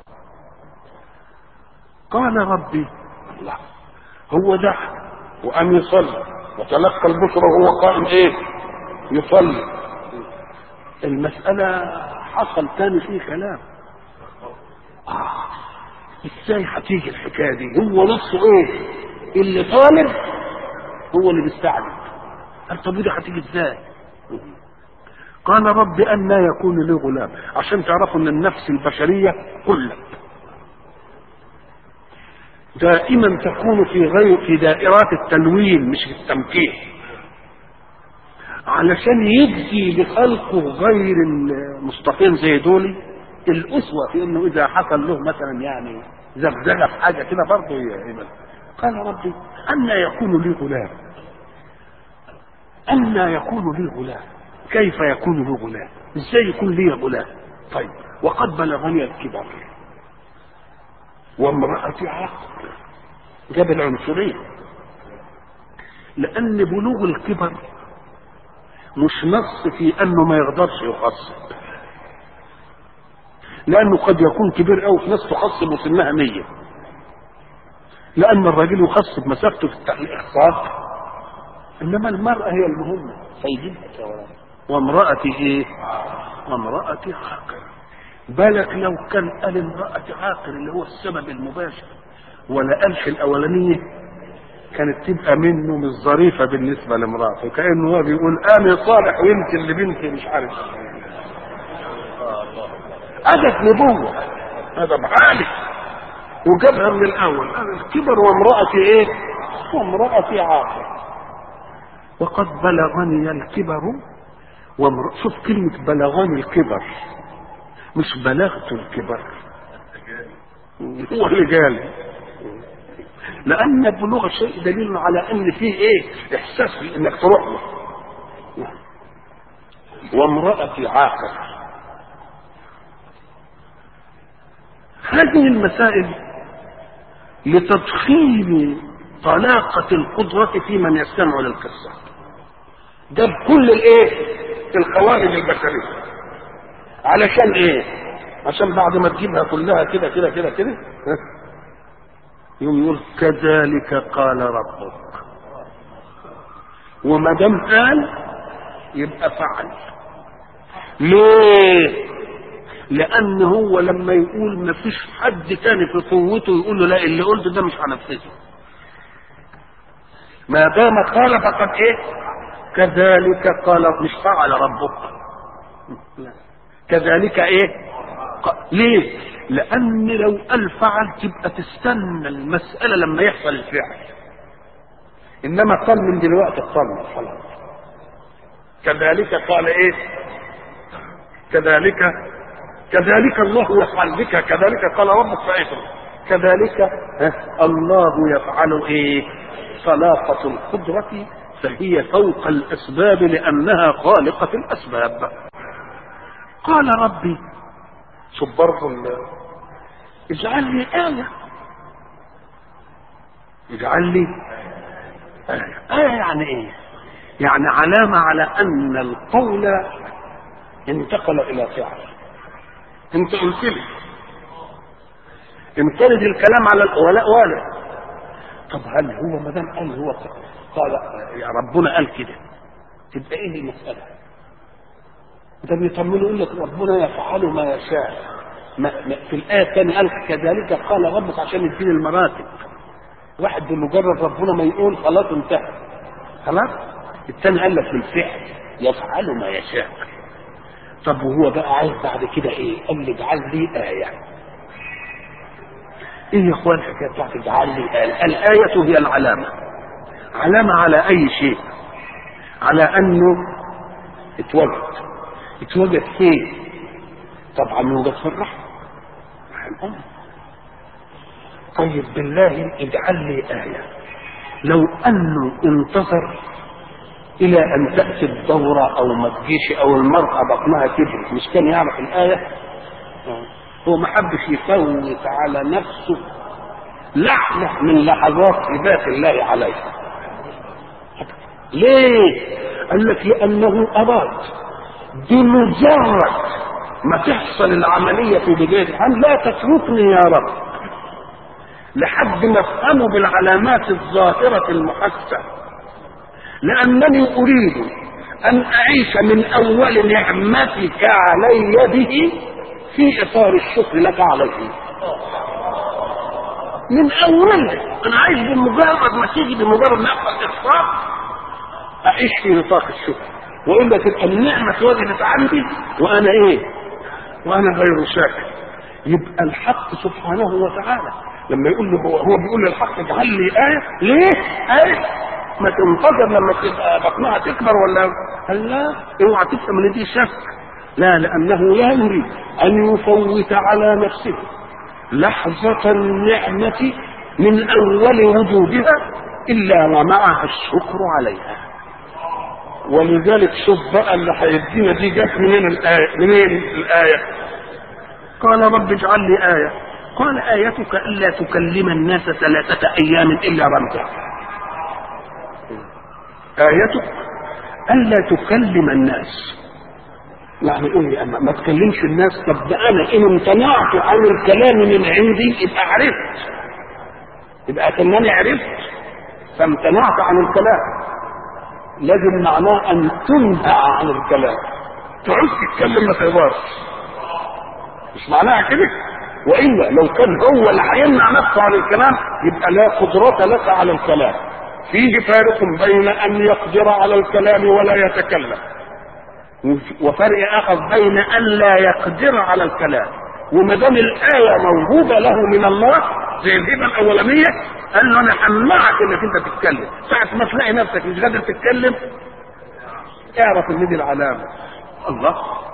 قال ربي الله هو دعا وأن يصلي وتلقى البشرى وهو قائم ايه يصلي المسألة حصل تاني فيه كلام آه. ازاي هتيجي الحكاية دي هو نفسه ايه اللي طالب هو اللي بيستعجل قال طب ودي هتيجي ازاي قال رب أن لا يكون لي غلام عشان تعرفوا ان النفس البشرية كلها دائما تكون في غير في دائرات التنوين مش التمكين علشان يجزي لخلقه غير المصطفين زي دول الأسوة في انه اذا حصل له مثلا يعني زغزغه في حاجه كده برضه يبقى قال ربي أن يكون لي غلام أن يكون لي غلام كيف يكون لي غلام ازاي يكون لي غلام طيب وقد بلغني الكبر وامرأتي عاقر جاب العنصرية لأن بلوغ الكبر مش نص في أنه ما يقدرش يخصب لأنه قد يكون كبير أوي في ناس تخصب وسنها مية لأن الرجل يخصب مسافته في التحليق خاص إنما المرأة هي المهمة فيجيبها كوارث وامرأتي إيه؟ وامرأتي عاقر بالك لو كان قال امرأة عاقر اللي هو السبب المباشر ولا قالش الأولانية كانت تبقى منه مش ظريفة بالنسبة لمراته كأنه هو بيقول أنا صالح وانت اللي بنتي مش عارف أدت نبوة هذا بعالي وجابها من الأول قال الكبر وامرأتي إيه؟ وامرأتي عاقر وقد بلغني الكبر وامر... شوف كلمة بلغني الكبر مش بلغت الكبر هو اللي جالي لأن بلوغ الشيء دليل على أن فيه إيه إحساس إنك تروح له وامرأتي عاقر هذه المسائل لتضخيم طلاقة القدرة في من يستمع للقصة جاب كل الايه القوالب البشرية علشان ايه عشان بعد ما تجيبها كلها كده كده كده كده يوم يقول كذلك قال ربك وما دام قال يبقى فعل ليه لان هو لما يقول ما فيش حد تاني في قوته يقول له لا اللي قلته ده مش هنفذه ما دام قال فقد ايه كذلك قال مش فعل ربك لا. كذلك ايه ق... ليه لان لو قال فعل تبقى تستنى المسألة لما يحصل الفعل انما قال من دلوقتي قال خلاص كذلك قال ايه كذلك كذلك الله يفعل بك كذلك قال ربك فاعل كذلك ها الله يفعل ايه طلاقة القدرة فهي فوق الأسباب لأنها خالقة الأسباب قال ربي شوف برضه اجعل لي آية اجعل لي آية آية يعني إيه؟ يعني علامة على أن القول انتقل إلى فعل أنت قلت لي امتلد الكلام على الولاء والد طب هل هو ما دام قال هو قال يا ربنا قال كده تبقى ايه المساله؟ ده بيطمنوا يقول لك ربنا يفعل ما يشاء ما ما في الايه الثانيه قال كذلك قال ربك عشان يديني المراتب واحد بمجرد ربنا ما يقول خلاص انتهى خلاص الثاني قال لك بالفعل يفعل ما يشاء طب وهو بقى عايز بعد كده ايه؟ قال لي اجعل لي ايه ايه يا اخوان الحكايه بتاعت اجعل لي آية الآية هي العلامة علامة على أي شيء على أنه اتوجد اتوجد فين طبعا يوجد في الرحم رحم طيب بالله اجعل لي آية لو أنه انتظر إلى أن تأتي الدورة أو ما تجيش أو المرأة بطنها كبرت مش كان يعرف الآية هو ما حبش يفوت على نفسه لحظة من لحظات هبات الله عليه ليه قال لك لأنه أراد بمجرد ما تحصل العملية في بداية الحمل لا تتركني يا رب لحد ما افهمه بالعلامات الظاهرة المحسة لأنني أريد أن أعيش من أول نعمتك علي به في اطار الشكر لك عليه من اولها انا عايز بمجرد ما تيجي بمجرد ما يحصل اخفاق اعيش في نطاق الشكر والا تبقى النعمه اتوجدت عندي وانا ايه؟ وانا غير شاكر يبقى الحق سبحانه وتعالى لما يقول له هو, هو بيقول للحق اجعل لي آية ليه؟ آية ما تنتظر لما تبقى بطنها تكبر ولا قال لا اوعى تفهم ان دي شك لا لأنه لا يريد أن يفوت على نفسه لحظة النعمة من أول وجودها إلا ومعها الشكر عليها ولذلك شوف بقى اللي هيدينا دي جت منين الآية منين الآية قال رب اجعل لي آية قال آيتك ألا تكلم الناس ثلاثة أيام إلا رمزا آيتك ألا تكلم الناس يعني ايه أما ما تكلمش الناس طب ده انا ان امتنعت عن الكلام من عندي يبقى عرفت يبقى كانني عرفت فامتنعت عن الكلام لازم معناه ان تنهى عن الكلام تعوز تتكلم ما تقدرش مش معناها كده والا لو كان هو اللي هيمنع نفسه عن الكلام يبقى لا قدرة لك على الكلام فيه فارق بين ان يقدر على الكلام ولا يتكلم وفرق اخر بين ان لا يقدر على الكلام وما دام الايه موهوبه له من الله زي الهبه الاولانيه قال له انا همنعك انك انت تتكلم ساعه ما تلاقي نفسك مش قادر تتكلم اعرف ان دي العلامه الله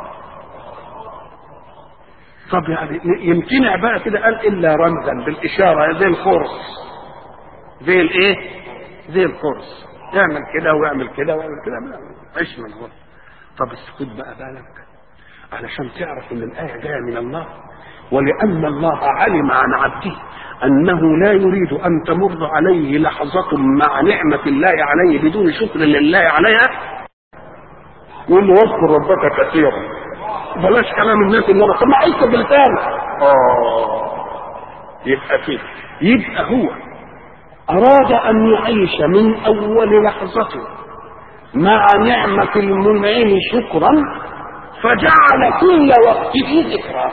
طب يعني يمتنع بقى كده قال الا رمزا بالاشاره زي الخرس زي الايه زي الخرس يعمل كده ويعمل كده ويعمل كده عيش من الغرس طب اسكت بقى بالك علشان تعرف ان الايه جايه من الله ولان الله علم عن عبده انه لا يريد ان تمر عليه لحظه مع نعمه الله عليه بدون شكر لله عليها يقول له واذكر ربك كثيرا بلاش كلام الناس اللي انا طب ما عيش بلسانك اه يبقى كده يبقى هو اراد ان يعيش من اول لحظه مع نعمة المنعم شكرا فجعل كل وقته ذكرى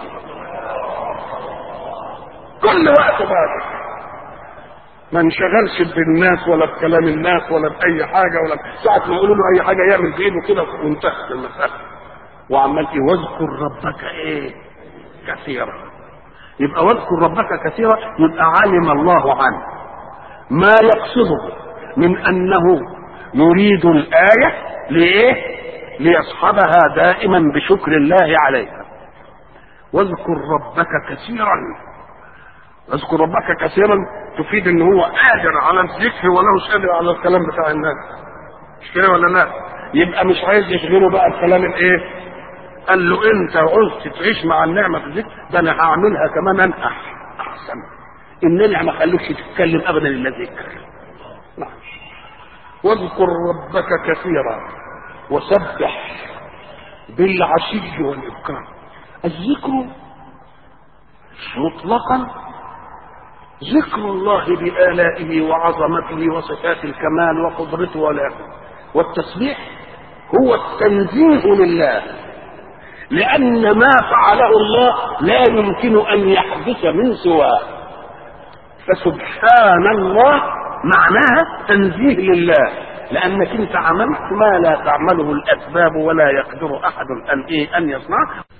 كل وقت بعد ما انشغلش بالناس ولا بكلام الناس ولا بأي حاجة ولا ساعة ما يقولوا له أي حاجة يعمل بإيده كده وانتهت المسألة وعمال ايه واذكر ربك ايه كثيرا يبقى واذكر ربك كثيرا يبقى علم الله عنه ما يقصده من انه يريد الآية لإيه؟ ليصحبها دائما بشكر الله عليها واذكر ربك كثيرا اذكر ربك كثيرا تفيد ان هو قادر على الذكر ولا مش قادر على الكلام بتاع الناس مش كده ولا لا يبقى مش عايز يشغله بقى الكلام الايه قال له انت عوزت تعيش مع النعمه في الذكر ده انا هعملها كمان انقح احسن انني ما اخليكش تتكلم ابدا الا ذكر واذكر ربك كثيرا وسبح بالعشي والإبكار الذكر مطلقا ذكر الله بآلائه وعظمته وصفات الكمال وقدرته ولا والتسبيح هو التنزيه لله لأن ما فعله الله لا يمكن أن يحدث من سواه فسبحان الله معناها تنزيه لله لانك انت عملت ما لا تعمله الاسباب ولا يقدر احد ان ايه ان يصنعه